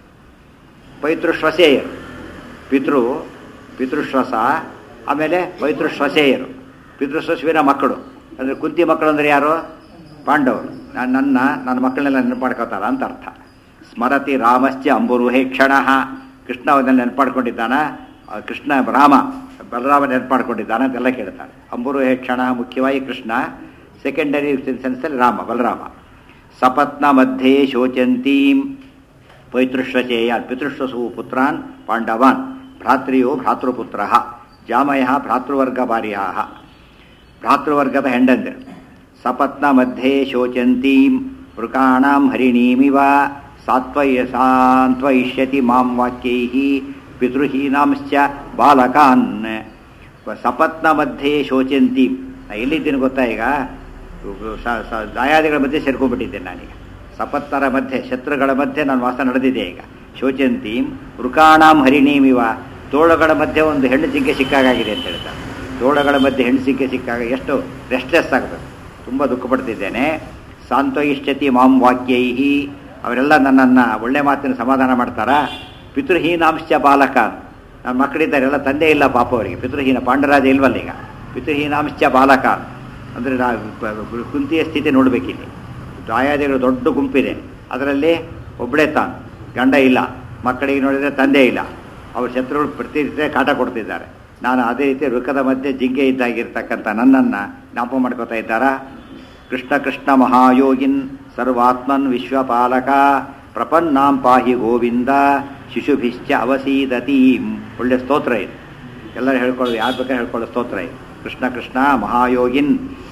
ಪೈತೃಶ್ವಸೇಯರು ಪಿತೃ ಪಿತೃಶ್ವಸ ಆಮೇಲೆ ಪೈತೃಶ್ವಸೇಯರು ಪಿತೃಶ್ವಸುವಿನ ಮಕ್ಕಳು ಅಂದರೆ ಕುಂತಿ ಮಕ್ಕಳು ಅಂದರೆ ಯಾರು ಪಾಂಡವರು ನಾನ್- ನನ್ನ ನನ್ನ ಮಕ್ಕಳನ್ನೆಲ್ಲ ನೆನಪು ಮಾಡ್ಕೋತಾರ ಅಂತ ಅರ್ಥ ಸ್ಮರತಿ ರಾಮಶ್ಚ ಅಂಬುರುಹೇ ಕ್ಷಣ ಕೃಷ್ಣ ಅವನ್ನೆಲ್ಲ ನೆನಪಾಡ್ಕೊಂಡಿದ್ದಾನ ಆ ಕೃಷ್ಣ ರಾಮ ಬಲರಾಮ ನೆನಪಾಡ್ಕೊಂಡಿದ್ದಾನ ಅಂತೆಲ್ಲ ಕೇಳ್ತಾನೆ ಅಂಬುರುಹೇ ಕ್ಷಣ ಮುಖ್ಯವಾಗಿ ಕೃಷ್ಣ ಸೆಕೆಂಡರಿ ಸೆನ್ಸಲ್ಲಿ ರಾಮ ಬಲರಾಮ ಸಪತ್ನ ಮಧ್ಯೆ ಶೋಚಂತೀಂ ಪೈತೃಶ್ವಚೇಯ ಪಿತೃಶ್ವಸು ಪುತ್ರಾನ್ ಪಾಂಡವಾನ್ ಭ್ರಾತ್ರಿಯೋ ಭ್ರಾತೃಪುತ್ರ ಜಾಮಯ ಭ್ರಾತೃವರ್ಗ ಭಾರ್ಯ ಭ್ರಾತೃವರ್ಗದ ಹೆಂಡಂದಿರು ಸಪತ್ನ ಮಧ್ಯೆ ಶೋಚಂತೀಂ ಮೃಗಾಣಾಂ ಹರಿಣೀಮಿವ ಸಾತ್ವಯ ಸಾಂತ್ವಯಿಷ್ಯತಿ ಮಾಂ ವಾಕ್ಯೈ ಪಿತೃಹೀನಾಂಶ್ಚ ಬಾಲಕಾನ್ ಸಪತ್ನ ಮಧ್ಯೆ ಶೋಚಂತೀಂ ನಾ ಎಲ್ಲಿದ್ದೀನಿ ಗೊತ್ತಾ ಈಗ ಸ- ಸ- ದಾಯಾದಿಗಳ ಮಧ್ಯೆ ಸೇರ್ಕೊಂಡ್ಬಿಟ್ಟಿದ್ದೇನೆ ನಾನೀಗ ಸಪತ್ತರ ಮಧ್ಯೆ ಶತ್ರುಗಳ ಮಧ್ಯೆ ನಾನು ವಾಸ ನಡೆದಿದೆ ಈಗ ಶೋಚಂತೀಂ ಋಕಾಣಾಂ ಹರಿಣೀಮಿವ ತೋಳಗಳ ಮಧ್ಯೆ ಒಂದು ಹೆಣ್ಣು ಜಿಂಕೆ ಸಿಕ್ಕಾಗಿದೆ ಅಂತ ಹೇಳ್ತಾರೆ ತೋಳಗಳ ಮಧ್ಯೆ ಹೆಣ್ಣು ಜಿಂಕೆ ಸಿಕ್ಕಾಗ ಎಷ್ಟು ರೆಸ್ಟ್ಲೆಸ್ ಆಗಬೇಕು ತುಂಬ ದುಃಖ ಪಡ್ತಿದ್ದೇನೆ ಸಾಂತ್ವಯಿಷ್ಯತಿ ಮಾಂ ವಾಕ್ಯೈಹಿ ಅವರೆಲ್ಲ ನನ್ನನ್ನು ಒಳ್ಳೆ ಮಾತಿನ ಸಮಾಧಾನ ಮಾಡ್ತಾರಾ ಪಿತೃಹೀನಾಂಶ ಬಾಲಕ ನನ್ನ ಮಕ್ಕಳಿದ್ದಾರೆ ಎಲ್ಲ ತಂದೆ ಇಲ್ಲ ಪಾಪ ಅವರಿಗೆ ಪಿತೃಹೀನ ಪಾಂಡರಾಜ ಇಲ್ವಲ್ಲ ಈಗ ಪಿತೃಹೀನಾಂಶ ಬಾಲಕ ಅಂದರೆ ನಾ ಪ- ಕುಂತಿಯ ಸ್ಥಿತಿ ನೋಡಬೇಕಿಲ್ಲಿ ದಾಯಾದಿಗಳು ದೊಡ್ಡ ಗುಂಪಿದೆ ಅದರಲ್ಲಿ ಒಬ್ಬಳೇ ತಾನು ಗಂಡ ಇಲ್ಲ ಮಕ್ಕಳಿಗೆ ನೋಡಿದರೆ ತಂದೆ ಇಲ್ಲ ಅವ್ರ ಶತ್ರುಗಳು ಪ್ರತಿನಿತ್ಯ ಕಾಟ ಕೊಡ್ತಿದ್ದಾರೆ ನಾನು ಅದೇ ರೀತಿ ಋಕದ ಮಧ್ಯೆ ಜಿಂಕೆ ಇದ್ದಾಗಿರ್ತಕ್ಕಂಥ ನನ್ನನ್ನು ಜ್ಞಾಪಕ ಮಾಡ್ಕೋತಾ ಇದ್ದಾರಾ ಕೃಷ್ಣ ಕೃಷ್ಣ ಮಹಾಯೋಗಿನ್ ಸರ್ವಾತ್ಮನ್ ವಿಶ್ವಪಾಲಕ ಪ್ರಪನ್ನಾಂ ಪಾಹಿ ಗೋವಿಂದ ಶಿಶುಭಿಶ್ಚ ಅವಸೀದತೀಂ ಒಳ್ಳೆ ಸ್ತೋತ್ರ ಇದು ಎಲ್ಲರೂ ಹೇಳ್ಕೊಳ್ಳೋದು ಯಾರು ಬೇಕಾದ್ರೆ ಹೇಳ್ಕೊಳ್ಳೋ ಸ್ತೋತ್ರ ಇದು ಕೃಷ್ಣ ಕೃಷ್ಣ ಮಹಾಯೋಗಿನ್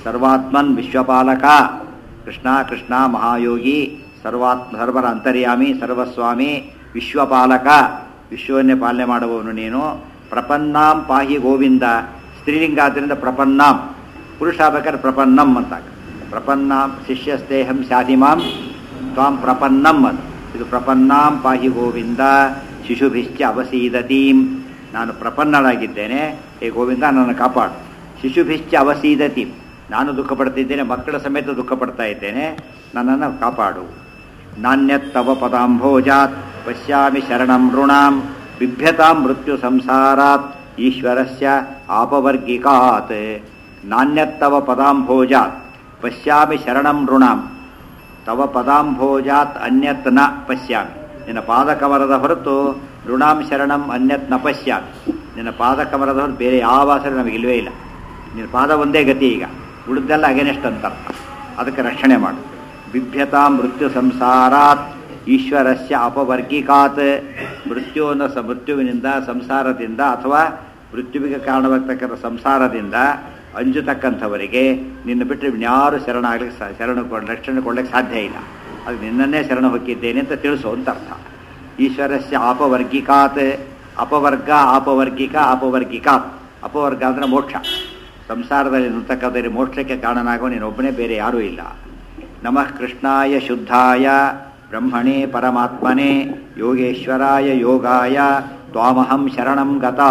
ಸರ್ವಾತ್ಮನ್ ವಿಶ್ವಪಾಲಕ ಕೃಷ್ಣ ಕೃಷ್ಣ ಮಹಾಯೋಗಿ ಸರ್ವಾತ್ಮ ಸರ್ವರ ಅಂತರ್ಯಾಮಿ ಸರ್ವಸ್ವಾಮಿ ವಿಶ್ವಪಾಲಕ ವಿಶ್ವವನ್ನೇ ಪಾಲನೆ ಮಾಡುವವನು ನೀನು ಪ್ರಪನ್ನಾಂ ಪಾಹಿ ಗೋವಿಂದ ಸ್ತ್ರೀಲಿಂಗ ಆದ್ದರಿಂದ ಪ್ರಪನ್ನಾಂ ಪುರುಷ ಬೇಕಾದ್ರೆ ಪ್ರಪನ್ನಂ ಅಂತ ಪ್ರಪನ್ನಾಂ ಶಿಷ್ಯಸ್ತೇಹಂ ಶಾಧಿಮಾಂ ತ್ವಾಂ ಪ್ರಪನ್ನಂ ಅದು ಇದು ಪ್ರಪನ್ನಾಂ ಪಾಹಿ ಗೋವಿಂದ ಶಿಶುಭಿಶ್ಚ ಅವಸೀದತೀಂ ನಾನು ಪ್ರಪನ್ನನಾಗಿದ್ದೇನೆ ಹೇ ಗೋವಿಂದ ನನ್ನ ಕಾಪಾಡು ಶಿಶುಭಿಶ್ಚ ಅವಸೀದತೀಂ ನಾನು ದುಃಖ ಪಡ್ತಿದ್ದೇನೆ ಮಕ್ಕಳ ಸಮೇತ ದುಃಖ ಪಡ್ತಾ ಇದ್ದೇನೆ ನನ್ನನ್ನು ಕಾಪಾಡು ನಾಣ್ಯತ್ತವ ಪದಾಂಭೋಜಾತ್ ಪಶ್ಯಾಮಿ ಶರಣಂ ಋಣಾಂ ಬಿಭ್ಯತಾಂ ಮೃತ್ಯು ಸಂಸಾರಾತ್ ಈಶ್ವರಸ್ಯ ಆಪವರ್ಗಿಕಾತ್ ನಾಣ್ಯತ್ತವ ಪದಾಂಭೋಜಾತ್ ಪಶ್ಯಾಮಿ ಶರಣಂ ಋಣಾಂ ತವ ಪದಾಂಭೋಜಾತ್ ಅನ್ಯತ್ ನ ಪಶ್ಯಾಮಿ ನಿನ್ನ ಪಾದಕಮರದ ಹೊರತು ಋಣಾಂ ಶರಣಂ ಅನ್ಯತ್ ನ ಪಶ್ಯಾಮಿ ನಿನ್ನ ಪಾದಕಮರದ ಹೊರತು ಬೇರೆ ಯಾವ ಆಸರೆ ನಮಗೆ ಇಲ್ವೇ ಇಲ್ಲ ನಿನ್ನ ಪಾದ ಒಂದೇ ಗತಿ ಈಗ ಉಳಿದೆಲ್ಲ ಅಗೇನೆಸ್ಟ್ ಅಂತ ಅದಕ್ಕೆ ರಕ್ಷಣೆ ಮಾಡು ಬಿಭ್ಯತಾ ಮೃತ್ಯು ಸಂಸಾರಾತ್ ಈಶ್ವರಸ್ಯ ಅಪವರ್ಗಿಕಾತ್ ಮೃತ್ಯುವನ್ನು ಸ ಮೃತ್ಯುವಿನಿಂದ ಸಂಸಾರದಿಂದ ಅಥವಾ ಮೃತ್ಯುವಿಗೆ ಕಾರಣವಾಗ್ತಕ್ಕಂಥ ಸಂಸಾರದಿಂದ ಅಂಜುತಕ್ಕಂಥವರಿಗೆ ನಿನ್ನ ಬಿಟ್ಟರೆ ಇನ್ಯಾರು ಶರಣ ಆಗ್ಲಿಕ್ಕೆ ಸಾ ಶರಣ ಕೊಂಡು ರಕ್ಷಣೆ ಕೊಡ್ಲಿಕ್ಕೆ ಸಾಧ್ಯ ಇಲ್ಲ ಅದು ನಿನ್ನನ್ನೇ ಶರಣ ಹೊಕ್ಕಿದ್ದೇನೆ ಅಂತ ತಿಳಿಸು ಅಂತ ಅರ್ಥ ಈಶ್ವರಸ್ಯ ಆಪವರ್ಗಿಕಾತ್ ಅಪವರ್ಗ ಆಪವರ್ಗಿಕ ಆಪವರ್ಗಿಕಾತ್ ಅಪವರ್ಗ ಅಂದರೆ ಮೋಕ್ಷ ಸಂಸಾರದಲ್ಲಿ ನಿರ್ತಕ್ಕಂಥ ಮೋಕ್ಷಕ್ಕೆ ಕಾರಣನಾಗುವ ನೀನೊಬ್ಬನೇ ಬೇರೆ ಯಾರೂ ಇಲ್ಲ ನಮಃ ಕೃಷ್ಣಾಯ ಶುದ್ಧಾಯ ಬ್ರಹ್ಮಣೇ ಪರಮಾತ್ಮನೇ ಯೋಗೇಶ್ವರಾಯ ಯೋಗಾಯ ತ್ವಾಮಹಂ ಶರಣಂ ಗತಾ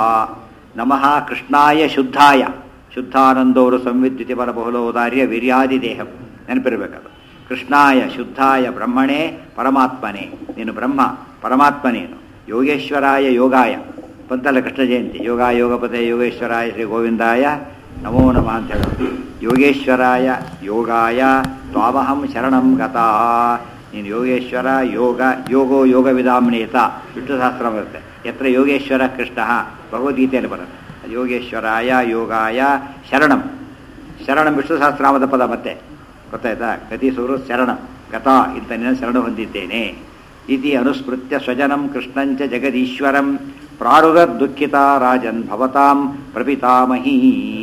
ನಮಃ ಕೃಷ್ಣಾಯ ಶುದ್ಧಾಯ ಶುದ್ಧಾನಂದೋರು ಸಂವಿದ್ಯುತಿ ಪರ ಬಹುಲೋದಾರ್ಯ ವೀರ್ಯಾದಿ ದೇಹಂ ನೆನಪಿರಬೇಕದು ಕೃಷ್ಣಾಯ ಶುದ್ಧಾಯ ಬ್ರಹ್ಮಣೇ ಪರಮಾತ್ಮನೇ ನೀನು ಬ್ರಹ್ಮ ಪರಮಾತ್ಮ ನೀನು ಯೋಗೇಶ್ವರಾಯ ಯೋಗಾಯ ಬಂತಲ್ಲ ಕೃಷ್ಣ ಜಯಂತಿ ಯೋಗ ಯೋಗಪತೆ ಯೋಗೇಶ್ವರಾಯ ಶ್ರೀ ಗೋವಿಂದಾಯ ನಮೋ ನಮಃ ಅಂತ ಹೇಳೋದು ಯೋಗೇಶ್ವರಾಯ ಯೋಗಾಯ ತ್ವಾಮಹಂ ಶರಣಂ ಗತಾ ನೀನು ಯೋಗೇಶ್ವರ ಯೋಗ ಯೋಗೋ ಯೋಗ ವಿಧಾಮ್ನೇತ ವಿಷ್ಣು ಸಹಸ್ರ ಬರುತ್ತೆ ಯತ್ರ ಯೋಗೇಶ್ವರ ಕೃಷ್ಣ ಭಗವದ್ಗೀತೆಯಲ್ಲಿ ಬರುತ್ತೆ ಯೋಗೇಶ್ವರಾಯ ಯೋಗಾಯ ಶರಣಂ ಶರಣಂ ವಿಷ್ಣು ಸಹಸ್ರನಾಮದ ಪದ ಮತ್ತೆ ಗೊತ್ತಾಯ್ತಾ ಗತಿಸೂರು ಶರಣಂ ಗತಾ ಇಂತ ನಿನ್ನ ಶರಣ ಹೊಂದಿದ್ದೇನೆ ಇತಿ ಅನುಸ್ಮೃತ್ಯ ಸ್ವಜನಂ ಕೃಷ್ಣಂಚ ಜಗದೀಶ್ವರಂ ಪ್ರಾರುಗದ್ ದುಃಖಿತ ರಾಜನ್ ಭವತಾಂ ಪ್ರಪಿತಾಮಹೀ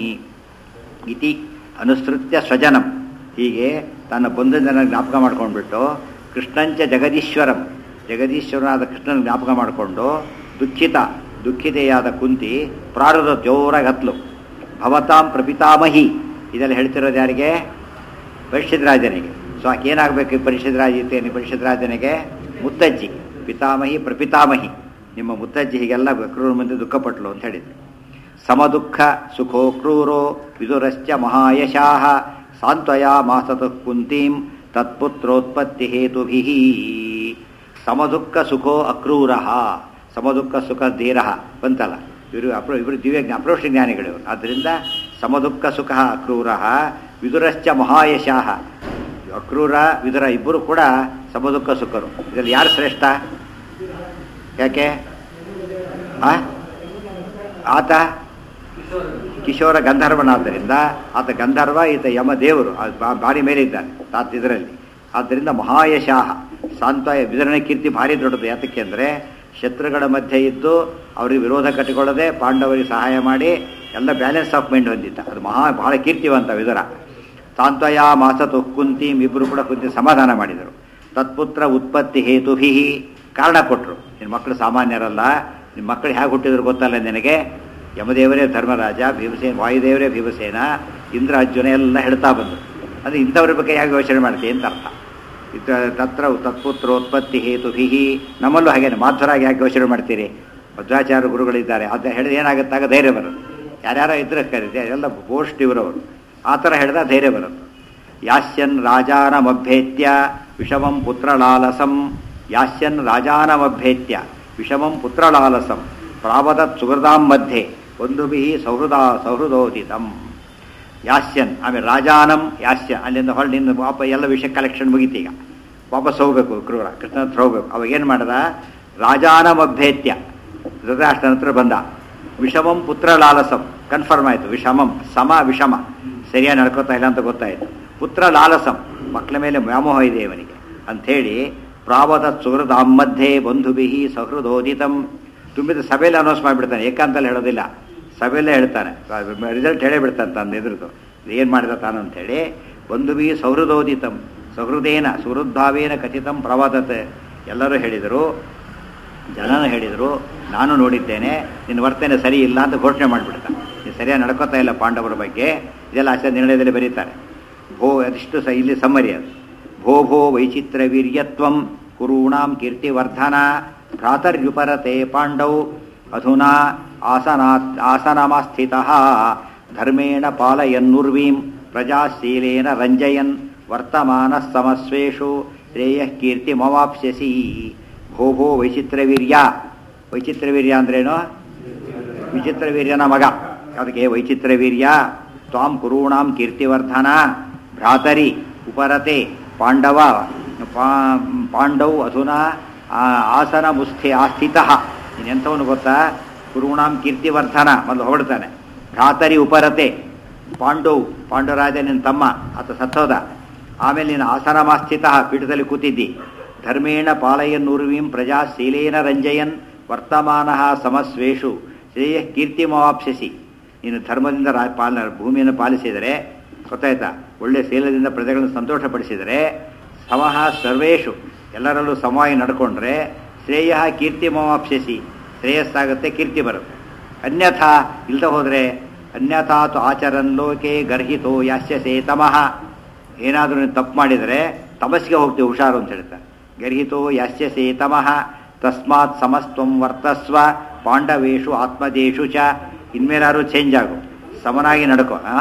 ಇತಿ ಅನುಸೃತ್ಯ ಸ್ವಜನಂ ಹೀಗೆ ತನ್ನ ಬಂಧುಜನ ಜ್ಞಾಪಕ ಮಾಡ್ಕೊಂಡ್ಬಿಟ್ಟು ಕೃಷ್ಣಂಚ ಜಗದೀಶ್ವರಂ ಜಗದೀಶ್ವರನಾದ ಕೃಷ್ಣನ ಜ್ಞಾಪಕ ಮಾಡಿಕೊಂಡು ದುಃಖಿತ ದುಃಖಿತೆಯಾದ ಕುಂತಿ ಪ್ರಾರುದ ಜೋರಾಗತ್ಲು ಭವತಾಂ ಪ್ರಪಿತಾಮಹಿ ಇದೆಲ್ಲ ಹೇಳ್ತಿರೋದು ಯಾರಿಗೆ ಪರಿಷದ್ರಾಜನಿಗೆ ಸೊ ಆಕೆ ಏನಾಗಬೇಕು ಪರಿಷದ್ರಾಜ ಇದ್ದೇನೆ ಪರಿಷದ್ರಾಜನಿಗೆ ಮುತ್ತಜ್ಜಿ ಪಿತಾಮಹಿ ಪ್ರಪಿತಾಮಹಿ ನಿಮ್ಮ ಮುತ್ತಜ್ಜಿ ಹೀಗೆಲ್ಲ ಕ್ರೂರ ಮುಂದೆ ದುಃಖಪಟ್ಲು ಅಂತ ಹೇಳಿದ್ರು ಸಮದುಃಖ ಸುಖೋ ಕ್ರೂರೋ ವಿದುರಶ್ಚ ಮಹಾಯಶಾಹ ಸಾಂತ್ವಯ ಮಾಸತು ಕುಂತೀಂ ತತ್ಪುತ್ರೋತ್ಪತ್ತಿ ಹೇತುಭಿ ಸಮದುಃಖ ಸುಖೋ ಅಕ್ರೂರ ಸಮದುಃಖ ಸುಖ ಧೀರ ಬಂತಲ್ಲ ಇವರು ಅಪ್ರೋ ಇವರು ದಿವ್ಯ ಅಪ್ರೋಷ ಜ್ಞಾನಿಗಳು ಇವರು ಆದ್ದರಿಂದ ಸಮದುಃಖ ಸುಖ ಅಕ್ರೂರ ವಿದುರಶ್ಚ ಮಹಾಯಶಾಹ ಅಕ್ರೂರ ವಿದುರ ಇಬ್ಬರು ಕೂಡ ಸಮದುಃಖ ಸುಖರು ಇದರಲ್ಲಿ ಯಾರು ಶ್ರೇಷ್ಠ ಯಾಕೆ ಆ? ಆತ ಕಿಶೋರ ಗಂಧರ್ವನಾದ್ದರಿಂದ ಆತ ಗಂಧರ್ವ ಈತ ಯಮದೇವರು ಆ ಬಾ- ಬಾರಿ ಮೇಲೆ ಇದ್ದಾನೆ ಆತ ಇದರಲ್ಲಿ ಆದ್ದರಿಂದ ಮಹಾಯಶಾಹ ಸಾಂತ್ವಯ ವಿತರಣೆ ಕೀರ್ತಿ ಭಾರಿ ದೊಡ್ಡದು ಯಾತಕ್ಕೆ ಅಂದರೆ ಶತ್ರುಗಳ ಮಧ್ಯೆ ಇದ್ದು ಅವರಿಗೆ ವಿರೋಧ ಕಟ್ಟಿಕೊಳ್ಳದೆ ಪಾಂಡವರಿಗೆ ಸಹಾಯ ಮಾಡಿ ಎಲ್ಲ ಬ್ಯಾಲೆನ್ಸ್ ಆಫ್ ಮೈಂಡ್ ಹೊಂದಿದ್ದ ಅದು ಮಹಾ ಬಹಳ ಕೀರ್ತಿವಂತ ವಿದುರ ತಾಂತ್ವಯ ಮಾಸತು ಕುಂತಿಂ ಇಬ್ಬರು ಕೂಡ ಕುಂತಿ ಸಮಾಧಾನ ಮಾಡಿದರು ತತ್ಪುತ್ರ ಉತ್ಪತ್ತಿ ಹೇತುಭಿ ಕಾರಣ ಕೊಟ್ಟರು ನಿನ್ನ ಮಕ್ಕಳು ಸಾಮಾನ್ಯರಲ್ಲ ನಿಮ್ಮ ಮಕ್ಕಳು ಹೇಗೆ ಹುಟ್ಟಿದ್ರು ಗೊತ್ತಲ್ಲ ನಿನಗೆ ಯಮದೇವರೇ ಧರ್ಮರಾಜ ಭೀಮಸೇನ ವಾಯುದೇವರೇ ಭೀಮಸೇನ ಇಂದ್ರ ಅರ್ಜುನ ಎಲ್ಲ ಹೇಳ್ತಾ ಬಂದರು ಅದು ಇಂಥವ್ರ ಬಗ್ಗೆ ಹೇಗೆ ಯೋಚನೆ ಮಾಡ್ತೀವಿ ಅಂತ ಅರ್ಥ ಇತ ತತ್ರ ತತ್ಪುತ್ರೋತ್ಪತ್ತಿ ಹೇತುಭಿ ನಮ್ಮಲ್ಲೂ ಹಾಗೇನೆ ಮಾಧ್ವರಾಗಿ ಯಾಕೆ ಯೋಚನೆ ಮಾಡ್ತೀರಿ ಮಧ್ವಾಚಾರ್ಯ ಗುರುಗಳಿದ್ದಾರೆ ಅದು ಹೇಳಿದ್ರೆ ಏನಾಗುತ್ತಾಗ ಧೈರ್ಯ ಬರುತ್ತೆ ಯಾರ್ಯಾರೋ ಇದ್ರೆ ಕರೀತೆ ಎಲ್ಲ ಬೋಸ್ಟ್ ಇವರವರು ಆ ಥರ ಹೇಳಿದ ಧೈರ್ಯ ಬರುತ್ತೆ ಯಾಸ್ಯನ್ ರಾಜಾನಮಭ್ಯೇತ್ಯ ವಿಷಮಂ ಪುತ್ರಲಾಲಸಂ ಯಾಸ್ಯನ್ ರಾಜಾನಮಭ್ಯೇತ್ಯ ವಿಷಮಂ ಪುತ್ರಲಾಲಸಂ ಪ್ರಾವದತ್ ಸುಹೃದಾಂ ಮಧ್ಯೆ ಬಂಧುಭಿ ಸೌಹೃದ ಸೌಹೃದೋದಿತಂ ಯಾಸ್ಯನ್ ಆಮೇಲೆ ರಾಜಾನಂ ಯಾಸ್ಯ ಅಲ್ಲಿಂದ ಹೊರಳಿ ನಿನ್ನ ವಾಪ ಎಲ್ಲ ವಿಷಯ ಕಲೆಕ್ಷನ್ ಮುಗೀತೀಗ ವಾಪಸ್ ಹೋಗ್ಬೇಕು ಕ್ರೂರ ಕೃಷ್ಣ ಹತ್ರ ಹೋಗ್ಬೇಕು ಅವಾಗ ಏನು ಮಾಡ್ದ ರಾಜಾನಂ ಅಭ್ಯೇತ್ಯ ಧೃತರಾಷ್ಟ್ರನ ಹತ್ರ ಬಂದ ವಿಷಮಂ ಪುತ್ರ ಲಾಲಸಂ ಕನ್ಫರ್ಮ್ ಆಯಿತು ವಿಷಮಂ ಸಮ ವಿಷಮ ಸರಿಯಾಗಿ ನಡ್ಕೋತಾ ಇಲ್ಲ ಅಂತ ಗೊತ್ತಾಯಿತು ಪುತ್ರ ಲಾಲಸಂ ಮಕ್ಕಳ ಮೇಲೆ ವ್ಯಾಮೋಹ ಇದೆ ಇವನಿಗೆ ಅಂಥೇಳಿ ಪ್ರಾವದ ಸುಹೃದಾಂ ಮಧ್ಯೆ ಬಂಧುಭಿ ಸಹೃದೋದಿತಂ ತುಂಬಿದ ಸಭೆಯಲ್ಲಿ ಅನೌನ್ಸ್ ಮಾಡಿಬಿಡ್ತಾನೆ ಏಕಾಂತಲ್ಲಿ ಹೇಳೋದಿಲ್ಲ ಸಭೆಯಲ್ಲೇ ಹೇಳ್ತಾನೆ ರಿಸಲ್ಟ್ ಹೇಳೇ ಬಿಡ್ತಾನೆ ತನ್ನ ಎದುರುದು ಏನು ಮಾಡಿದ ತಾನು ಅಂತೇಳಿ ಒಂದು ಬಿ ಸೌಹೃದೋದಿತಂ ಸೌಹೃದೇನ ಸುಹೃದ್ಭಾವೇನ ಕಥಿತಂ ಪ್ರವಾದತೆ ಎಲ್ಲರೂ ಹೇಳಿದರು ಜನನು ಹೇಳಿದರು ನಾನು ನೋಡಿದ್ದೇನೆ ನಿನ್ನ ವರ್ತನೆ ಸರಿ ಇಲ್ಲ ಅಂತ ಘೋಷಣೆ ಮಾಡಿಬಿಡ್ತ ನೀನು ಸರಿಯಾಗಿ ನಡ್ಕೋತಾ ಇಲ್ಲ ಪಾಂಡವರ ಬಗ್ಗೆ ಇದೆಲ್ಲ ಆಚಾರ್ಯ ನಿರ್ಣಯದಲ್ಲಿ ಬರೀತಾರೆ ಭೋ ಅದಿಷ್ಟು ಸ ಇಲ್ಲಿ ಸಮ್ಮರಿ ಅದು ಭೋ ಭೋ ವೈಚಿತ್ರ ವೀರ್ಯತ್ವಂ ಕುರುಣಾಂ ಕೀರ್ತಿವರ್ಧನ ಭ್ರಾತರ್ಯುಪರತೆ ಪಾಂಡೌ ಅಧುನಾ ಆಸನಾತ್ ಆಸನಮಾಸ್ಥಿತಃ ಧರ್ಮೇಣ ಪಾಲಯನ್ನುರ್ವೀಂ ಪ್ರಜಾಶೀಲೇನ ರಂಜಯನ್ ವರ್ತಮಾನ ಸಮಸ್ವೇಷು ಶ್ರೇಯ ಕೀರ್ತಿಮವಾಪ್ಸ್ಯಸಿ ಭೋ ಭೋ ವೈಚಿತ್ರವೀರ್ಯ ವೈಚಿತ್ರವೀರ್ಯ ಅಂದ್ರೇನು ವಿಚಿತ್ರವೀರ್ಯನ ಮಗ ಅದಕ್ಕೆ ವೈಚಿತ್ರವೀರ್ಯ ತ್ವಾಂ ಕುರುಣಾಂ ಕೀರ್ತಿವರ್ಧನ ಭ್ರಾತರಿ ಉಪರತೆ ಪಾಂಡವ ಪಾ- ಪಾಂಡವ್ ಅಧುನಾ ಆ- ಆಸನ ಮುಸ್ಥಿ ಆಸ್ಥಿತ ಇನ್ನೆಂಥವನು ಗೊತ್ತಾ ಕುರುಣಾಂ ಕೀರ್ತಿವರ್ಧನ ಮೊದಲು ಹೊರಡ್ತಾನೆ ಭ್ರಾತರಿ ಉಪರತೆ ಪಾಂಡವ್ ಪಾಂಡುರಾಜ ನಿನ್ನ ತಮ್ಮ ಆತ ಸತ್ತೋದ ಆಮೇಲೆ ನೀನು ಆಸನಮಾಸ್ಥಿತ ಪೀಠದಲ್ಲಿ ಕೂತಿದ್ದಿ ಧರ್ಮೇಣ ಪಾಲಯನ್ನೂರ್ವೀಂ ಪ್ರಜಾ ಶೀಲೇನ ರಂಜಯನ್ ವರ್ತಮಾನ ಸಮಸ್ವೇಷು ಶ್ರೇಯ ಕೀರ್ತಿಮವಾಪ್ಸಿಸಿ ನೀನು ಧರ್ಮದಿಂದ ರಾ ಪಾಲನ ಭೂಮಿಯನ್ನು ಪಾಲಿಸಿದರೆ ಗೊತ್ತಾಯ್ತಾ ಒಳ್ಳೆ ಶೀಲದಿಂದ ಪ್ರಜೆಗಳನ್ನು ಸಂತೋಷಪಡಿಸಿದರೆ ಸಮಃ ಸರ್ವೇಷು ಎಲ್ಲರಲ್ಲೂ ಸಮವಾಗಿ ನಡ್ಕೊಂಡ್ರೆ ಶ್ರೇಯ ಕೀರ್ತಿಮವಾಪ್ಸಿಸಿ ಶ್ರೇಯಸ್ಸಾಗುತ್ತೆ ಕೀರ್ತಿ ಬರುತ್ತೆ ಅನ್ಯಥಾ ಇಲ್ದ ಹೋದರೆ ಅನ್ಯಥಾ ತು ಆಚರನ್ ಲೋಕೆ ಗರ್ಹಿತೋ ಯಾಸ್ಯಸೇ ತಮಃ ಏನಾದರೂ ನೀನು ತಪ್ಪು ಮಾಡಿದರೆ ತಮಸ್ಗೆ ಹೋಗ್ತೀವಿ ಹುಷಾರು ಅಂತ ಹೇಳ್ತಾರೆ ಗರ್ಹಿತೋ ಯಾಸ್ಯಸೇ ತಮಃ ತಸ್ಮಾತ್ ಸಮಸ್ತ್ವಂ ವರ್ತಸ್ವ ಪಾಂಡವೇಶು ಆತ್ಮದೇಶು ಚ ಇನ್ಮೇಲಾದ್ರೂ ಚೇಂಜ್ ಆಗು ಸಮನಾಗಿ ನಡ್ಕೋ ಆ?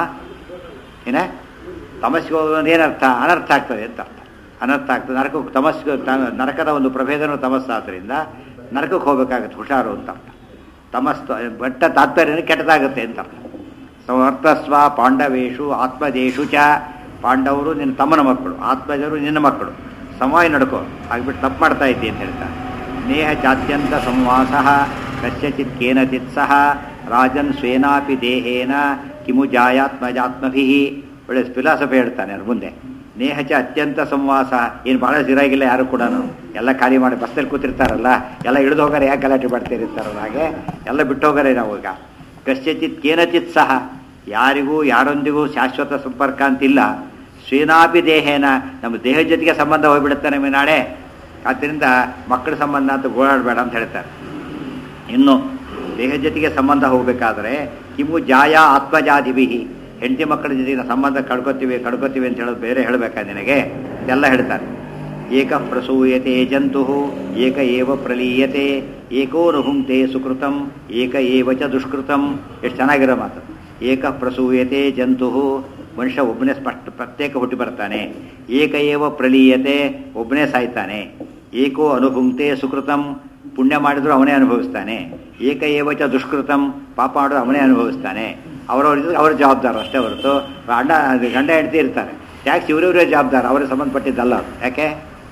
ಏನ ತಮಸ್ಗೆ ಹೋಗೋದು ಏನರ್ಥ ಅನರ್ಥ ಆಗ್ತದೆ ಅಂತ ಅರ್ಥ ಅನರ್ಥ ಆಗ್ತದೆ ನರಕಕ್ಕೆ ತಮಸ್ಗೆ ತ- ನರಕದ ಒಂದು ಪ್ರಭೇದನೂ ತಮಸ್ಸಾದ್ರಿಂದ ನರಕಕ್ಕೆ ಹೋಗ್ಬೇಕಾಗತ್ತೆ ಹುಷಾರು ಅಂತ ಅರ್ಥ ತಮಸ್ ಬಟ್ಟ ತಾತ್ಪರ್ಯನ ಕೆಟ್ಟದಾಗುತ್ತೆ ಅಂತ ಅರ್ಥ ಸಮರ್ಥಸ್ವ ಪಾಂಡವೇಶು ಆತ್ಮದೇಶು ಚ ಪಾಂಡವರು ನಿನ್ನ ತಮ್ಮನ ಮಕ್ಕಳು ಆತ್ಮಜರು ನಿನ್ನ ಮಕ್ಕಳು ಸಮವಾಗಿ ನಡ್ಕೋ ಆಗ್ಬಿಟ್ಟು ತಪ್ಪು ಮಾಡ್ತಾ ಇದ್ದಿ ಅಂತ ಹೇಳ್ತಾರೆ ನೇಹ ಚಾತ್ಯಂತ ಸಂವಾಸ ಕಸ್ಯಚಿತ್ ಕೇನಚಿತ್ ಸಹ ರಾಜನ್ ಸ್ವೇನಾಪಿ ದೇಹೇನ ಕಿಮು ಜಾಯಾತ್ಮಜಾತ್ಮಭಿ ಒಳ್ಳೆ ಫಿಲಾಸಫಿ ಹೇಳ್ತಾನೆ ಅವ್ರ ಮುಂದೆ ನೇಹ ಚ ಅತ್ಯಂತ ಸಂವಾಸ ಏನು ಭಾಳ ಸಿರಾಗಿಲ್ಲ ಯಾರು ಕೂಡ ಎಲ್ಲ ಖಾಲಿ ಮಾಡಿ ಬಸ್ಸಲ್ಲಿ ಕೂತಿರ್ತಾರಲ್ಲ ಎಲ್ಲ ಇಳಿದು ಹೋಗಾರೆ ಯಾಕೆ ಗಲಾಟೆ ಮಾಡ್ತಿರ್ತಾರಲ್ಲ ಹಾಗೆ ಎಲ್ಲ ಬಿಟ್ಟು ಹೋಗಾರೆ ನಾವು ಈಗ ಕಶ್ಚಿತ್ ಕೇನಚಿತ್ ಸಹ ಯಾರಿಗೂ ಯಾರೊಂದಿಗೂ ಶಾಶ್ವತ ಸಂಪರ್ಕ ಅಂತಿಲ್ಲ ಸ್ವೇನಾಪಿ ದೇಹೇನ ನಮ್ಮ ದೇಹದ ಜೊತೆಗೆ ಸಂಬಂಧ ಹೋಗ್ಬಿಡುತ್ತೆ ನಮಗೆ ನಾಳೆ ಆದ್ದರಿಂದ ಮಕ್ಕಳ ಸಂಬಂಧ ಅಂತ ಗೋಳಾಡಬೇಡ ಅಂತ ಹೇಳ್ತಾರೆ ಇನ್ನು ದೇಹದ ಜೊತೆಗೆ ಸಂಬಂಧ ಹೋಗಬೇಕಾದ್ರೆ ಕಿಮು ಜಾಯ ಆತ್ಮಜಾದಿಭಿ ಹೆಂಡತಿ ಮಕ್ಕಳ ಜೊತೆಗೆ ಸಂಬಂಧ ಕಡ್ಕೋತೀವಿ ಕಡ್ಕೋತೀವಿ ಅಂತ ಹೇಳೋದು ಬೇರೆ ಹೇಳಬೇಕಾ ನಿನಗೆ ಇದೆಲ್ಲ ಹೇಳ್ತಾರೆ ಏಕ ಪ್ರಸೂಯತೆ ಜಂತು ಏಕ ಏವ ಪ್ರಲೀಯತೆ ಏಕೋ ನುಹುಂಕ್ತೆ ಸುಕೃತಂ ಏಕ ಏವ ಚ ದುಷ್ಕೃತಂ ಎಷ್ಟು ಚೆನ್ನಾಗಿರೋ ಮಾತು ಏಕ ಪ್ರಸೂಯತೆ ಜಂತು ಮನುಷ್ಯ ಒಬ್ಬನೇ ಸ್ಪಷ್ಟ ಪ್ರತ್ಯೇಕ ಹುಟ್ಟಿ ಬರ್ತಾನೆ ಏಕ ಏವ ಪ್ರಲೀಯತೆ ಒಬ್ಬನೇ ಸಾಯ್ತಾನೆ ಏಕೋ ಅನುಭುಂಕ್ತೆ ಸುಕೃತಂ ಪುಣ್ಯ ಮಾಡಿದ್ರು ಅವನೇ ಅನುಭವಿಸ್ತಾನೆ ಏಕ ಏವ ಚ ದುಷ್ಕೃತಂ ಪಾಪ ಮಾಡಿದ್ರು ಅವನೇ ಅನುಭವಿಸ್ತಾನೆ ಅವರವ್ರ ಅವ್ರ ಜವಾಬ್ದಾರ ಅಷ್ಟೇ ಹೊರತು ಅಣ್ಣ ಗಂಡ ಹೆಂಡತಿ ಇರ್ತಾರೆ ಟ್ಯಾಕ್ಸ್ ಇವರಿವರೇ ಜವಾಬ್ದಾರ ಅವ್ರಿಗೆ ಸಂಬಂಧಪಟ್ಟಿದ್ದಲ್ಲ ಅದು ಯಾಕೆ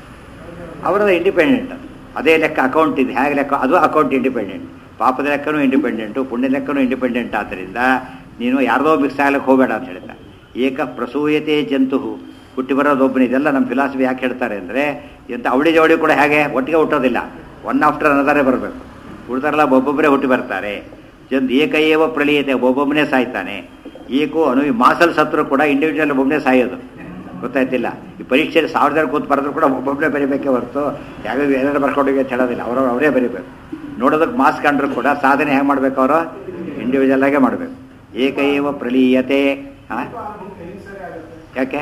ಅವರದ ಇಂಡಿಪೆಂಡೆಂಟ್ ಅದೇ ಲೆಕ್ಕ ಅಕೌಂಟ್ ಇದೆ ಹೇಗೆ ಲೆಕ್ಕ ಅದು ಅಕೌಂಟ್ ಇಂಡಿಪೆಂಡೆಂಟ್ ಪಾಪದ ಲೆಕ್ಕನೂ ಇಂಡಿಪೆಂಡೆಂಟು ಪುಣ್ಯ ಲೆಕ್ಕನೂ ಇಂಡಿಪೆಂಡೆಂಟ್ ಆದ್ದರಿಂದ ನೀನು ಯಾರ್ದೋ ಮಿಕ್ಸ್ ಆಗ್ಲಿಕ್ಕೆ ಹೋಗಬೇಡ ಅಂತ ಹೇಳ್ತಾರೆ ಏಕ ಪ್ರಸೂಯತೆ ಜಂತು ಹುಟ್ಟಿ ಬರೋದು ಒಬ್ಬನೇ ಇದೆಲ್ಲ ನಮ್ಮ ಫಿಲಾಸಫಿ ಯಾಕೆ ಹೇಳ್ತಾರೆ ಅಂದರೆ ಎಂತ ಅವಳಿ ಜವಳಿ ಕೂಡ ಹೇಗೆ ಒಟ್ಟಿಗೆ ಹುಟ್ಟೋದಿಲ್ಲ ಒನ್ ಆಫ್ಟರ್ ಅನದರೇ ಬರಬೇಕು ಉಳಿದಾರೆಲ್ಲ ಒಬ್ಬೊಬ್ಬರೇ ಹುಟ್ಟಿ ಬರ್ತಾರೆ ಜಂತು ಏಕ ಏವ ಪ್ರಳೀಯತೆ ಒಬ್ಬೊಬ್ಬನೇ ಸಾಯ್ತಾನೆ ಏಕೋ ಅನು ಮಾಸಲ್ ಸತ್ರು ಕೂಡ ಇಂಡಿವಿಜುವಲ್ ಒಬ್ಬನೇ ಸಾಯೋದು ಗೊತ್ತಾಯ್ತಿಲ್ಲ ಈ ಪರೀಕ್ಷೆಯಲ್ಲಿ ಸಾವಿರ ಜನ ಕೂತು ಬರೆದ್ರು ಕೂಡ ಒಬ್ಬೊಬ್ಬನೇ ಬರೀಬೇಕೇ ಹೊರತು ಯಾವ್ಯಾವ ಏನಾರು ಬರ್ಕೊಂಡೋಗಿ ಅಂತ ಹೇಳೋದಿಲ್ಲ ಅವರವ್ರು ಅವರೇ ಬರೀಬೇಕು ನೋಡೋದಕ್ಕೆ ಮಾಸ್ ಕಂಡ್ರು ಕೂಡ ಸಾಧನೆ ಹೇಗೆ ಮಾಡ್ಬೇಕು ಅವರು ಇಂಡಿವಿಜುವಲ್ ಆಗೇ ಮಾಡಬೇಕು ಏಕೈವ ಪ್ರಲೀಯತೆ ಆ? ಯಾಕೆ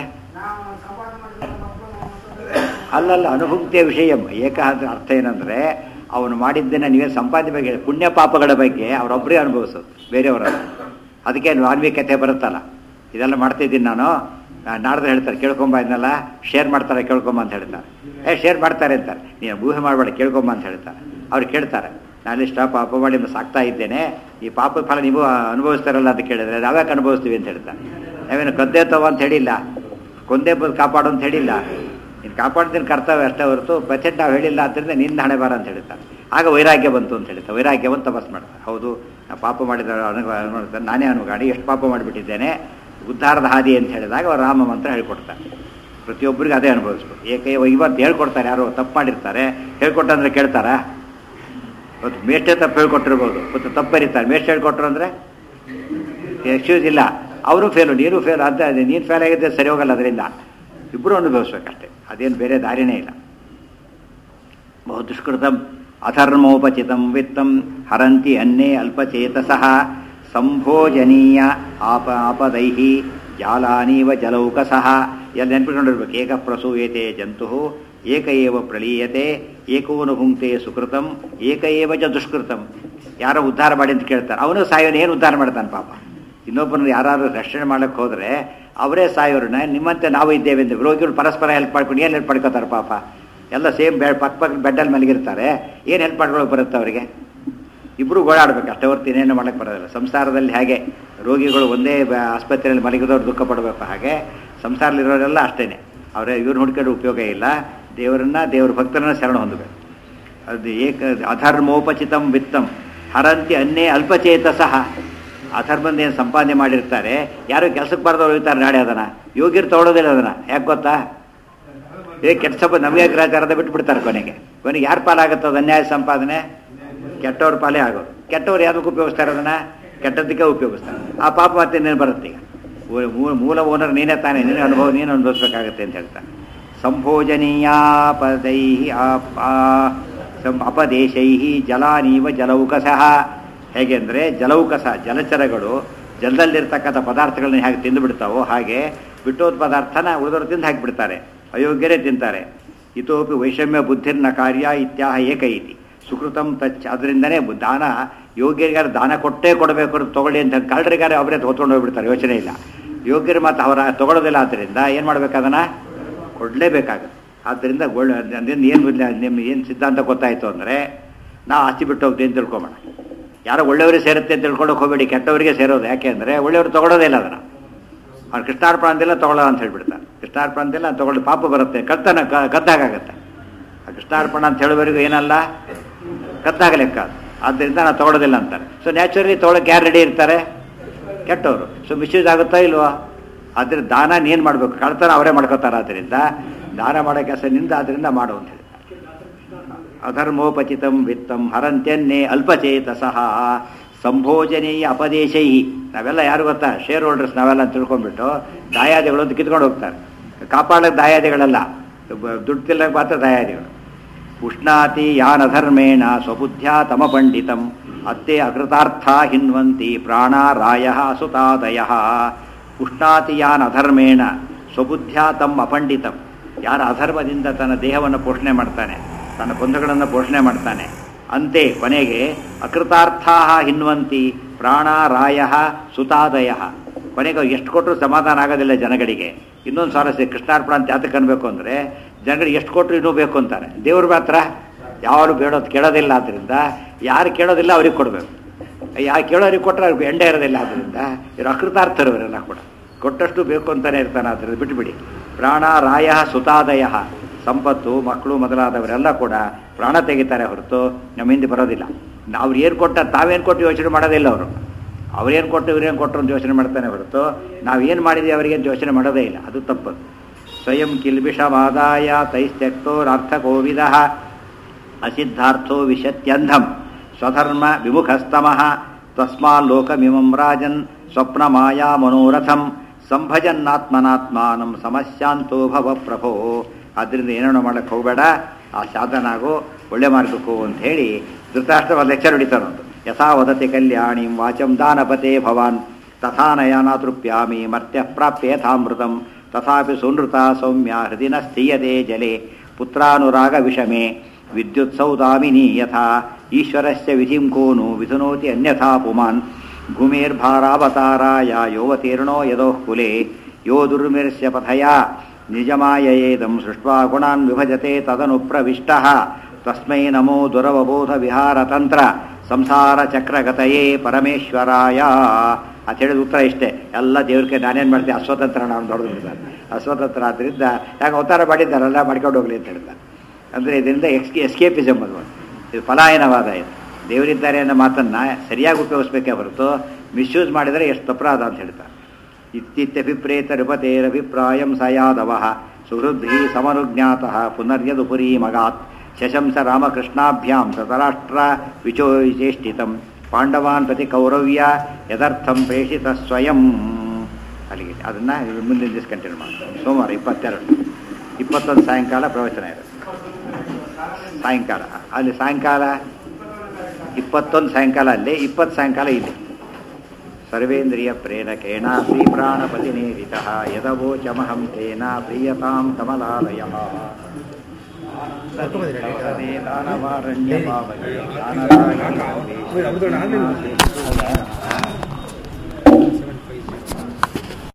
ಅಲ್ಲಲ್ಲ ಅನುಭುಕ್ತಿಯ ವಿಷಯ ಏಕ ಅಂದ್ರೆ ಅರ್ಥ ಏನಂದ್ರೆ ಅವನು ಮಾಡಿದ್ದನ್ನ ನೀವೇ ಸಂಪಾದನೆ ಬಗ್ಗೆ ಹೇಳಿ, ಪುಣ್ಯ ಪಾಪಗಳ ಬಗ್ಗೆ ಅವರೊಬ್ಬರೇ ಅನುಭವಿಸೋದು ಬೇರೆಯವರಲ್ಲ ಅದಕ್ಕೆ ವಾಲ್ಮೀಕತೆ ಬರುತ್ತಲ್ಲ ಇದೆಲ್ಲ ಮಾಡ್ತಿದ್ದೀನಿ ನಾನು ನಾ- ನಾಡ್ದು ಹೇಳ್ತಾರೆ ಕೇಳ್ಕೊಂಬ ಇದನ್ನೆಲ್ಲ ಶೇರ್ ಮಾಡ್ತಾರೆ ಕೇಳ್ಕೊಂಬ ಅಂತ ಹೇಳ್ತಾರೆ ಏ ಶೇರ್ ಮಾಡ್ತಾರೆ ಅಂತಾರೆ ನೀನು ಊಹೆ ಮಾಡಬೇಡ ಕೇಳ್ಕೊಂಬ ಅಂತ ಹೇಳ್ತಾರೆ ಅವ್ರು ಕೇಳ್ತಾರೆ ನಾನಿಷ್ಟ ಪಾಪ ಮಾಡಿ ನಿಮ್ಮನ್ನ ಸಾಕ್ತಾ ಇದ್ದೇನೆ ಈ ಪಾಪದ ಫಲ ನೀವು ಅನುಭವಿಸ್ತಾರಲ್ಲ ಅಂತ ಕೇಳಿದ್ರೆ ನಾವ್ಯಾಕೆ ಅನುಭವಿಸ್ತೀವಿ ಅಂತ ಹೇಳ್ತಾರೆ ನಾವೇನು ಕದ್ದೆ ತವ ಅಂತ ಹೇಳಿಲ್ಲ ಕೊಂದೇ ಬಂದು ಕಾಪಾಡು ಅಂತ ಹೇಳಿಲ್ಲ ನೀನು ಕಾಪಾಡ್ತೀನಿ ಕರ್ತವ್ಯ ಅಷ್ಟೇ ಹೊರತು ಪೆಸೆಂಟ್ ನಾವು ಹೇಳಿಲ್ಲ ಆದ್ದರಿಂದ ನಿನ್ನ ಹಣೆ ಬಾರ ಅಂತ ಹೇಳ್ತಾರೆ ಆಗ ವೈರಾಗ್ಯ ಬಂತು ಅಂತ ಹೇಳ್ತಾರೆ ವೈರಾಗ್ಯ ಬಂತು ತಪಸ್ ಮಾಡ್ತಾರೆ ಹೌದು ನಾ ಪಾಪ ಮಾಡಿದ ಅನುಭವ ಅನುಭವಿಸ್ತಾರೆ ನಾನೇ ಅನುಗಾಡಿ ಎಷ್ಟು ಪಾಪ ಮಾಡಿಬಿಟ್ಟಿದ್ದೇನೆ ಉದ್ಧಾರದ ಹಾದಿ ಅಂತ ಹೇಳಿದಾಗ ಅವ್ರು ರಾಮ ಮಂತ್ರ ಹೇಳ್ಕೊಡ್ತಾರೆ ಪ್ರತಿಯೊಬ್ಬರಿಗೂ ಅದೇ ಅನುಭವಿಸ್ಬೇಕು ಏಕೈವ ಇವತ್ತು ಹೇಳ್ಕೊಡ್ತಾರೆ ಯಾರೋ ತಪ್ಪು ಮಾಡಿರ್ತಾರೆ ಹೇಳ್ಕೊಟ್ಟಂದ್ರೆ ಕೇಳ್ತಾರಾ ಇವತ್ತು ಮೇಷ್ಟೇ ತಪ್ಪು ಹೇಳ್ಕೊಟ್ಟಿರ್ಬೋದು ಮತ್ತು ತಪ್ಪು ಬರೀತಾರೆ ಮೇಷ್ಟ್ ಹೇಳ್ಕೊಟ್ರು ಅಂದರೆ ಎಕ್ಸ್ಕ್ಯೂಸ್ ಇಲ್ಲ ಅವರು ಫೇಲು ನೀನು ಫೇಲ್ ಅಂತ ನೀನು ಫೇಲ್ ಆಗಿದ್ದೆ ಸರಿ ಹೋಗಲ್ಲ ಅದರಿಂದ ಇಬ್ಬರು ಅನುಭವಿಸ್ಬೇಕಷ್ಟೇ ಅದೇನು ಬೇರೆ ದಾರಿನೇ ಇಲ್ಲ ಬಹು ದುಷ್ಕೃತಂ ಅಧರ್ಮೋಪಚಿತಂ ವಿತ್ತಂ ಹರಂತಿ ಅನ್ನೇ ಅಲ್ಪಚೇತಸಃ ಸಂಭೋಜನೀಯ ಆಪ ಆಪದೈಹಿ ಜಾಲಾನೀವ ಜಲೌಕಸಃ ಎಲ್ಲ ನೆನ್ಪಿಟ್ಕೊಂಡಿರ್ಬೇಕು ಏಕ ಪ್ರಸೂಯತೆ ಜಂತು ಏಕ ಏವ ಪ್ರಲೀಯತೆ ಏಕೋನು ಭುಂಕ್ತೆ ಸುಕೃತಂ ಏಕ ಏವ ಚ ದುಷ್ಕೃತಂ ಯಾರೋ ಉದ್ಧಾರ ಮಾಡಿ ಅಂತ ಕೇಳ್ತಾರೆ ಅವನು ಸಾಯೋನು ಏನು ಉದ್ಧಾರ ಮಾಡ್ತಾನೆ ಪಾಪ ಇನ್ನೊಬ್ಬರನ್ನ ಯಾರಾದ್ರೂ ರಕ್ಷಣೆ ಮಾಡಕ್ಕೆ ಹೋದ್ರೆ ಅವರೇ ಸಾಯೋರನ್ನ ನಿಮ್ಮಂತೆ ನಾವು ಇದ್ದೇವೆ ಅಂತ ರೋಗಿಗಳು ಪರಸ್ಪರ ಹೆಲ್ಪ್ ಮಾಡ್ಕೊಂಡು ಏನು ಹೆಲ್ಪ್ ಮಾಡ್ಕೋತಾರೆ ಪಾಪ ಎಲ್ಲ ಸೇಮ್ ಬೆ ಪಕ್ಕ ಪಕ್ಕ ಬೆಡ್ಡಲ್ಲಿ ಮಲಗಿರ್ತಾರೆ ಏನು ಹೆಲ್ಪ್ ಮಾಡ್ಕೊಳಕ್ಕೆ ಬರುತ್ತೆ ಅವರಿಗೆ ಇಬ್ಬರು ಗೋಳಾಡ್ಬೇಕು ಅಷ್ಟೇ ಹೊರ್ತು ಇನ್ನೇನು ಮಾಡಕ್ಕೆ ಬರೋದಿಲ್ಲ ಸಂಸಾರದಲ್ಲಿ ಹಾಗೆ ರೋಗಿಗಳು ಒಂದೇ ಬ- ಆಸ್ಪತ್ರೆಯಲ್ಲಿ ಮಲಗಿದವ್ರು ದುಃಖ ಪಡಬೇಕು ಹಾಗೆ ಸಂಸಾರದಲ್ಲಿರೋರೆಲ್ಲ ಅಷ್ಟೇನೆ ಅವರೇ ಇವ್ರು ಹುಡ್ಕೊಂಡು ಉಪಯೋಗ ಇಲ್ಲ ದೇವರನ್ನ ದೇವ್ರ ಭಕ್ತರನ್ನ ಶರಣ ಹೊಂದಬೇಕು ಅದು ಏಕ ಅಧರ್ಮೋಪಚಿತಂ ವಿತ್ತಂ ಹರಂತಿ ಅನ್ನೇ ಅಲ್ಪಚೇತಸಃ ಅಧರ್ಮದಿಂದ ಏನು ಸಂಪಾದನೆ ಮಾಡಿರ್ತಾರೆ ಯಾರು ಕೆಲಸಕ್ಕೆ ಬಾರ್ದವ್ರು ಹೋಗ್ತಾರೆ ನಾಳೆ ಅದನ್ನ ಯೋಗಿರು ತೊಗೊಳೋದಿಲ್ಲ ಅದನ್ನ ಯಾಕೆ ಗೊತ್ತಾ ಏ ಕೆಟ್ಟ ಸಂಪ ನಮಗೆ ಗ್ರಹಚಾರದ ಬಿಟ್ಟು ಬಿಡ್ತಾರೆ ಕೊನೆಗೆ ಕೊನೆಗೆ ಯಾರ ಪಾಲಾಗುತ್ತೆ ಅದು ಅನ್ಯಾಯ ಸಂಪಾದನೆ ಕೆಟ್ಟವ್ರ ಪಾಲೇ ಆಗೋದು ಕೆಟ್ಟವ್ರು ಯಾವುದಕ್ಕೆ ಉಪಯೋಗಿಸ್ತಾರೆ ಅದನ್ನ ಕೆಟ್ಟದ್ದಕ್ಕೆ ಉಪಯೋಗಿಸ್ತಾರೆ ಆ ಪಾಪ ಮತ್ತೆ ನೀನು ಬರುತ್ತೆ ಈಗ ಮೂ- ಮೂ- ಮೂಲ ಓನರ್ ನೀನೇ ತಾನೇ ನೀನು ಅನುಭವ ನೀನು ಅನುಭವಿಸ್ಬೇಕಾಗತ್ತೆ ಅಂತ ಹೇಳ್ತಾನೆ ಸಂಭೋಜನೀಯಾಪದೈ ಅಪದೇಶೈ ಜಲಾನೀವ ಜಲೌಕಸಃ ಹೇಗೆಂದರೆ ಜಲೌಕಸ ಜಲಚರಗಳು ಜಲದಲ್ಲಿರ್ತಕ್ಕಂಥ ಪದಾರ್ಥಗಳನ್ನ ಹೇಗೆ ತಿಂದು ಬಿಡ್ತಾವೋ ಹಾಗೆ ಬಿಟ್ಟೋದ ಪದಾರ್ಥನ ಉಳಿದವರು ತಿಂದು ಹಾಕಿಬಿಡ್ತಾರೆ ಅಯೋಗ್ಯರೇ ತಿಂತಾರೆ ಇತೋಪಿ ವೈಷಮ್ಯ ಬುದ್ಧಿರ್ನ ಕಾರ್ಯ ಇತ್ಯಾಹ ಏಕ ಇತಿ ಸುಕೃತಂ ತಚ್ ಅದರಿಂದನೇ ಬು- ದಾನ ಯೋಗ್ಯರಿಗಾರ ದಾನ ಕೊಟ್ಟೇ ಕೊಡಬೇಕು ಅಂತ ತಗೊಳ್ಳಿ ಅಂತ ಕಳ್ಳರಿಗಾರೆ ಅವರೇ ತೊಗೊಂಡು ಹೋಗ್ಬಿಡ್ತಾರೆ ಯೋಚನೆ ಇಲ್ಲ ಯೋಗ್ಯರು ಮತ್ತು ಅವರ ತಗೊಳ್ಳೋದಿಲ್ಲ ಆದ್ದರಿಂದ ಏನು ಮಾಡ್ಬೇಕು ಅದನ್ನು ಕೊಡಲೇಬೇಕಾಗುತ್ತೆ ಆದ್ದರಿಂದ ಒಳ್ಳೆ ಅದರಿಂದ ಏನು ನಿಮ್ಮ ಏನು ಸಿದ್ಧಾಂತ ಗೊತ್ತಾಯಿತು ಅಂದರೆ ನಾವು ಆಸ್ತಿ ಬಿಟ್ಟು ಹೋಗ್ತೀವಿ ಅಂತ ತಿಳ್ಕೊಬೇಡ ಯಾರೋ ಒಳ್ಳೆಯವರೇ ಸೇರುತ್ತೆ ಅಂತ ತಿಳ್ಕೊಳಕ್ಕೆ ಹೋಗಬೇಡಿ ಕೆಟ್ಟವರಿಗೆ ಸೇರೋದು ಯಾಕೆ ಅಂದರೆ ಒಳ್ಳೆಯವರು ತಗೊಳ್ಳೋದೇ ಇಲ್ಲ ಅದನ್ನು ಅವ್ರು ಕೃಷ್ಣಾರ್ಪಣ ಅಂತೆಲ್ಲ ತಗೊಳ್ಳೋ ಅಂತ ಹೇಳ್ಬಿಡ್ತಾರೆ ಕೃಷ್ಣಾರ್ಪಣ ಅಂತೆಲ್ಲ ತಗೊಳ್ಳಿ ಪಾಪ ಬರುತ್ತೆ ಕರ್ತನ ಕ- ಕದ್ದಾಗತ್ತೆ ಆ ಕೃಷ್ಣಾರ್ಪಣ ಅಂತ ಹೇಳುವವರೆಗೂ ಏನಲ್ಲ ಕದ್ದಾಗ ಲೆಕ್ಕ ಅದು. ಆದ್ದರಿಂದ ನಾವು ತಗೊಳ್ಳೋದಿಲ್ಲ ಅಂತಾರೆ ಸೊ ನ್ಯಾಚುರಲಿ ತೊಗೊಳಕ್ಕೆ ಯಾರು ರೆಡಿ ಇರ್ತಾರೆ ಕೆಟ್ಟವರು ಸೊ ಮಿಸ್ಯೂಸ್ ಆಗುತ್ತಾ ಇಲ್ವಾ ಆದ್ರೆ ದಾನ ಏನು ಮಾಡಬೇಕು ಕಳ್ತನ ಅವರೇ ಮಾಡ್ಕೋತಾರೆ ಆದ್ದರಿಂದ ದಾನ ಮಾಡೋ ಕೆಲಸ ನಿಂದ ಆದ್ದರಿಂದ ಮಾಡು ಅಂತ ಹೇಳಿ ಅಧರ್ಮೋಪಚಿತಂ ವಿತ್ತಂ ಹರಂತ್ಯನ್ನೇ ಅಲ್ಪಚೇತಸಃ ಸಂಭೋಜನೀಯ ಅಪದೇಶೈ ನಾವೆಲ್ಲ ಯಾರು ಗೊತ್ತಾ ಶೇರ್ ಹೋಲ್ಡರ್ಸ್ ನಾವೆಲ್ಲ ಅಂತ ತಿಳ್ಕೊಂಡ್ಬಿಟ್ಟು ದಾಯಾದಿಗಳು ಅಂತ ಕಿತ್ಕೊಂಡು ಹೋಗ್ತಾರೆ ಕಾಪಾಡೋಕೆ ದಾಯಾದಿಗಳಲ್ಲ ಬ- ದುಡ್ಡು ತಿಲ್ಲಕ್ಕೆ ಮಾತ್ರ ದಾಯಾದಿಗಳು ಉಷ್ಣಾತಿ ಯಾನಧರ್ಮೇಣ ಸ್ವಬುದ್ಧ್ಯ ತಮ ಪಂಡಿತಂ ಅತ್ತೆ ಅಕೃತಾರ್ಥ ಹಿನ್ವಂತಿ ಪ್ರಾಣ ರಾಯ ಅಸುತಾದಯ ಉಷ್ಣಾತಿ ಯಾನ್ ಅಧರ್ಮೇಣ ಸ್ವಬುದ್ಧ್ಯ ತಮ್ಮ ಅಪಂಡಿತಂ ಯಾರ ಅಧರ್ಮದಿಂದ ತನ್ನ ದೇಹವನ್ನು ಪೋಷಣೆ ಮಾಡ್ತಾನೆ ತನ್ನ ಬಂಧುಗಳನ್ನು ಪೋಷಣೆ ಮಾಡ್ತಾನೆ ಅಂತೆ ಕೊನೆಗೆ ಅಕೃತಾರ್ಥಾ ಹಿನ್ವಂತಿ ಪ್ರಾಣ ರಾಯ ಸುತಾದಯ ಕೊನೆಗೆ ಎಷ್ಟು ಕೊಟ್ಟರು ಸಮಾಧಾನ ಆಗೋದಿಲ್ಲ ಜನಗಳಿಗೆ ಇನ್ನೊಂದು ಸ್ವಾರಸ್ಯ ಕೃಷ್ಣಾರ್ಪಣ ಅಂತ ಯಾತಕ್ಕೆ ಅನ್ಬೇಕು ಅಂದರೆ ಜನಗಳಿಗೆ ಎಷ್ಟು ಕೊಟ್ಟರು ಇನ್ನೂ ಬೇಕು ಅಂತಾರೆ ದೇವ್ರು ಮಾತ್ರ ಯಾರು ಬೇಡೋದು ಕೇಳೋದಿಲ್ಲ ಆದ್ದರಿಂದ ಯಾರು ಕೇಳೋದಿಲ್ಲ ಅವ್ರಿಗೆ ಕೊಡಬೇಕು ಯಾರು ಕೇಳೋರಿಗೆ ಕೊಟ್ಟರೆ ಅವ್ರಿಗೆ ಎಂಡೆ ಇರೋದಿಲ್ಲ ಆದ್ದರಿಂದ ಇವರು ಅಕೃತಾರ್ಥರು ಇವರೆಲ್ಲ ಕೂಡ ಕೊಟ್ಟಷ್ಟು ಬೇಕು ಅಂತಾನೆ ಇರ್ತಾನೆ ಆದ್ದರಿಂದ ಬಿಟ್ಬಿಡಿ ಪ್ರಾಣ ರಾಯ ಸುತಾದಯ ಸಂಪತ್ತು ಮಕ್ಕಳು ಮೊದಲಾದವರೆಲ್ಲ ಕೂಡ ಪ್ರಾಣ ತೆಗಿತಾರೆ ಹೊರತು ನಮ್ಮ ಹಿಂದೆ ಬರೋದಿಲ್ಲ ನಾವು ಏನು ಕೊಟ್ಟ ತಾವೇನು ಕೊಟ್ಟು ಯೋಚನೆ ಮಾಡೋದಿಲ್ಲ ಅವರು ಅವ್ರೇನು ಕೊಟ್ಟು ಇವ್ರೇನು ಕೊಟ್ಟರು ಅಂತ ಯೋಚನೆ ಮಾಡ್ತಾನೆ ಹೊರತು ನಾವೇನು ಮಾಡಿದ್ವಿ ಅವರಿಗೆ ಅಂತ ಯೋಚನೆ ಮಾಡೋದೇ ಇಲ್ಲ ಅದು ತಪ್ಪದು ಸ್ವಯಂ ಕಿಲ್ಬಿಷವಾದಾಯ ತೈಸ್ತ್ಯಕ್ತೋರಾರ್ಥಕೋವಿದ ಅಸಿದ್ಧಾರ್ಥೋ ವಿಶತ್ಯಂಧಂ ಸ್ವಧರ್ಮ ವಿಮುಖಸ್ತಮಃ ತಸ್ಮಾಲ್ಲೋಕಮಿಮಂ ರಾಜನ್ ಸ್ವಪ್ನ ಮಾಯಾ ಮನೋರಥಂ ಸಂಭಜನ್ನಾತ್ಮನಾತ್ಮಾನಂ ಸಮಸ್ಯಾಂತೋ ಭವ ಪ್ರಭೋ ಆದ್ದರಿಂದ ಏನೇನೋ ಮಾಡಕ್ಕೆ ಹೋಗಬೇಡ ಆ ಸಾಧನಾಗೋ ಒಳ್ಳೆ ಮಾರ್ಗಕ್ಕೋ ಅಂತ ಹೇಳಿ ಧೃತರಾಷ್ಟ್ರ ಲೆಕ್ಚರ್ ಹೊಡಿತಾರಂತು ಯಥಾ ವದತಿ ಕಲ್ಯಾಣಿಂ ವಾಚಂ ದಾನಪತೆ ಭವಾನ್ ತಥಾ ನಯನಾತೃಪ್ಯಾಮಿ ಮರ್ತ್ಯ ಪ್ರಾಪ್ಯ ಯಥಾಮೃತಂ ತಥಾಪಿ ಸುನೃತ ಸೌಮ್ಯ ಹೃದಿನ ಸ್ಥೀಯತೆ ಜಲೆ ಪುತ್ರಾನುರಾಗ ವಿಷಮೆ ವಿದ್ಯುತ್ ಸೌದಾಮಿನಿ ಯಥಾ ಈಶ್ವರಸ್ಯ ವಿಧಿಂ ಕೋನು ವಿಧುನೋತಿ ಅನ್ಯಥಾ ಪುಮಾನ್ ಭೂಮೇರ್ಭಾರಾವತಾರಾಯ ಯೋವತೀರ್ಣೋ ಯದೋಃ ಕುಲೆ ಯೋ ದುರ್ಮಿರ್ಸ್ಯ ಪಥಯ ನಿಜಮಾಯಯೇದಂ ಸೃಷ್ಟ್ವಾ ಗುಣಾನ್ ವಿಭಜತೆ ತದನು ಪ್ರವಿಷ್ಟಃ ತಸ್ಮೈ ನಮೋ ದುರವಬೋಧ ವಿಹಾರತಂತ್ರ ಸಂಸಾರ ಚಕ್ರಗತಯೇ ಪರಮೇಶ್ವರಾಯ ಅಂತ ಹೇಳಿದ ಉತ್ತರ ಇಷ್ಟೇ ಎಲ್ಲ ದೇವ್ರಿಗೆ ನಾನೇನು ಮಾಡ್ತೀನಿ ಅಸ್ವತಂತ್ರ ನಾನು ದೊಡ್ಡದು ಬಿಡ್ತಾರೆ ಅಸ್ವತಂತ್ರ ಆದ್ದರಿಂದ ಯಾಕೆ ಅವತಾರ ಮಾಡಿದ್ದಾರಲ್ಲ ಮಾಡ್ಕೊಂಡು ಹೋಗ್ಲಿ ಅಂತ ಹೇಳ್ತಾರೆ ಅಂದರೆ ಇದರಿಂದ ಎಕ್ಸ್ಕೆ ಎಸ್ಕೇಪಿಸಮ್ ಅದು ಇದು ಪಲಾಯನವಾದ ಇದು ದೇವರಿದ್ದಾರೆ ಅನ್ನೋ ಮಾತನ್ನು ಸರಿಯಾಗಿ ಉಪಯೋಗಿಸ್ಬೇಕೇ ಹೊರತು ಮಿಸ್ಯೂಸ್ ಮಾಡಿದರೆ ಎಷ್ಟು ಅಪರಾಧ ಅಂತ ಹೇಳ್ತಾರೆ ಇತ್ಯಿತ್ಯಭಿಪ್ರೇತ ನೃಪತೇರಭಿಪ್ರಾಯಂ ಸ ಯಾದವ ಸುಹೃದ್ಭಿ ಸಮನುಜ್ಞಾತಃ ಪುನರ್ಯದು ಪುರೀ ಮಗಾತ್ ಶಶಂಸ ರಾಮಕೃಷ್ಣಾಭ್ಯಾಂ ಸತರಾಷ್ಟ್ರ ವಿಚೋಚೇಷ್ಟಿತಂ ಪಾಂಡವಾನ್ ಪ್ರತಿ ಕೌರವ್ಯ ಯದರ್ಥಂ ಪ್ರೇಷಿತ ಸ್ವಯಂ ಅಲ್ಲಿಗೆ ಅದನ್ನು ಇದು ಮುಂದಿನ ದಿವಸ ಕಂಟಿನ್ಯೂ ಮಾಡ್ತಾರೆ ಸೋಮವಾರ ಇಪ್ಪತ್ತೆರಡು ಇಪ್ಪತ್ತೊಂದು ಸಾಯಂಕಾಲ ಪ್ರವಚನ ಇದೆ ಸಾಯಂಕಾಲ ಅಲ್ಲಿ ಸಾಯಂಕಾಲ ಇಪ್ಪತ್ತೊಂದು ಸಾಯಂಕಾಲ ಅಲ್ಲಿ ಇಪ್ಪತ್ತು ಸಾಯಂಕಾಲ ಇಲ್ಲಿ ಸರ್ವೇಂದ್ರಿಯ ಪ್ರೇರಕೇಣ ಶ್ರೀ ಪ್ರಾಣಪತಿನೇರಿತ ಯದವೋಚಮಹಂ ತೇನ ಪ್ರಿಯತಾಂ ಕಮಲಾಲಯ ದಾನವಾರಣ್ಯ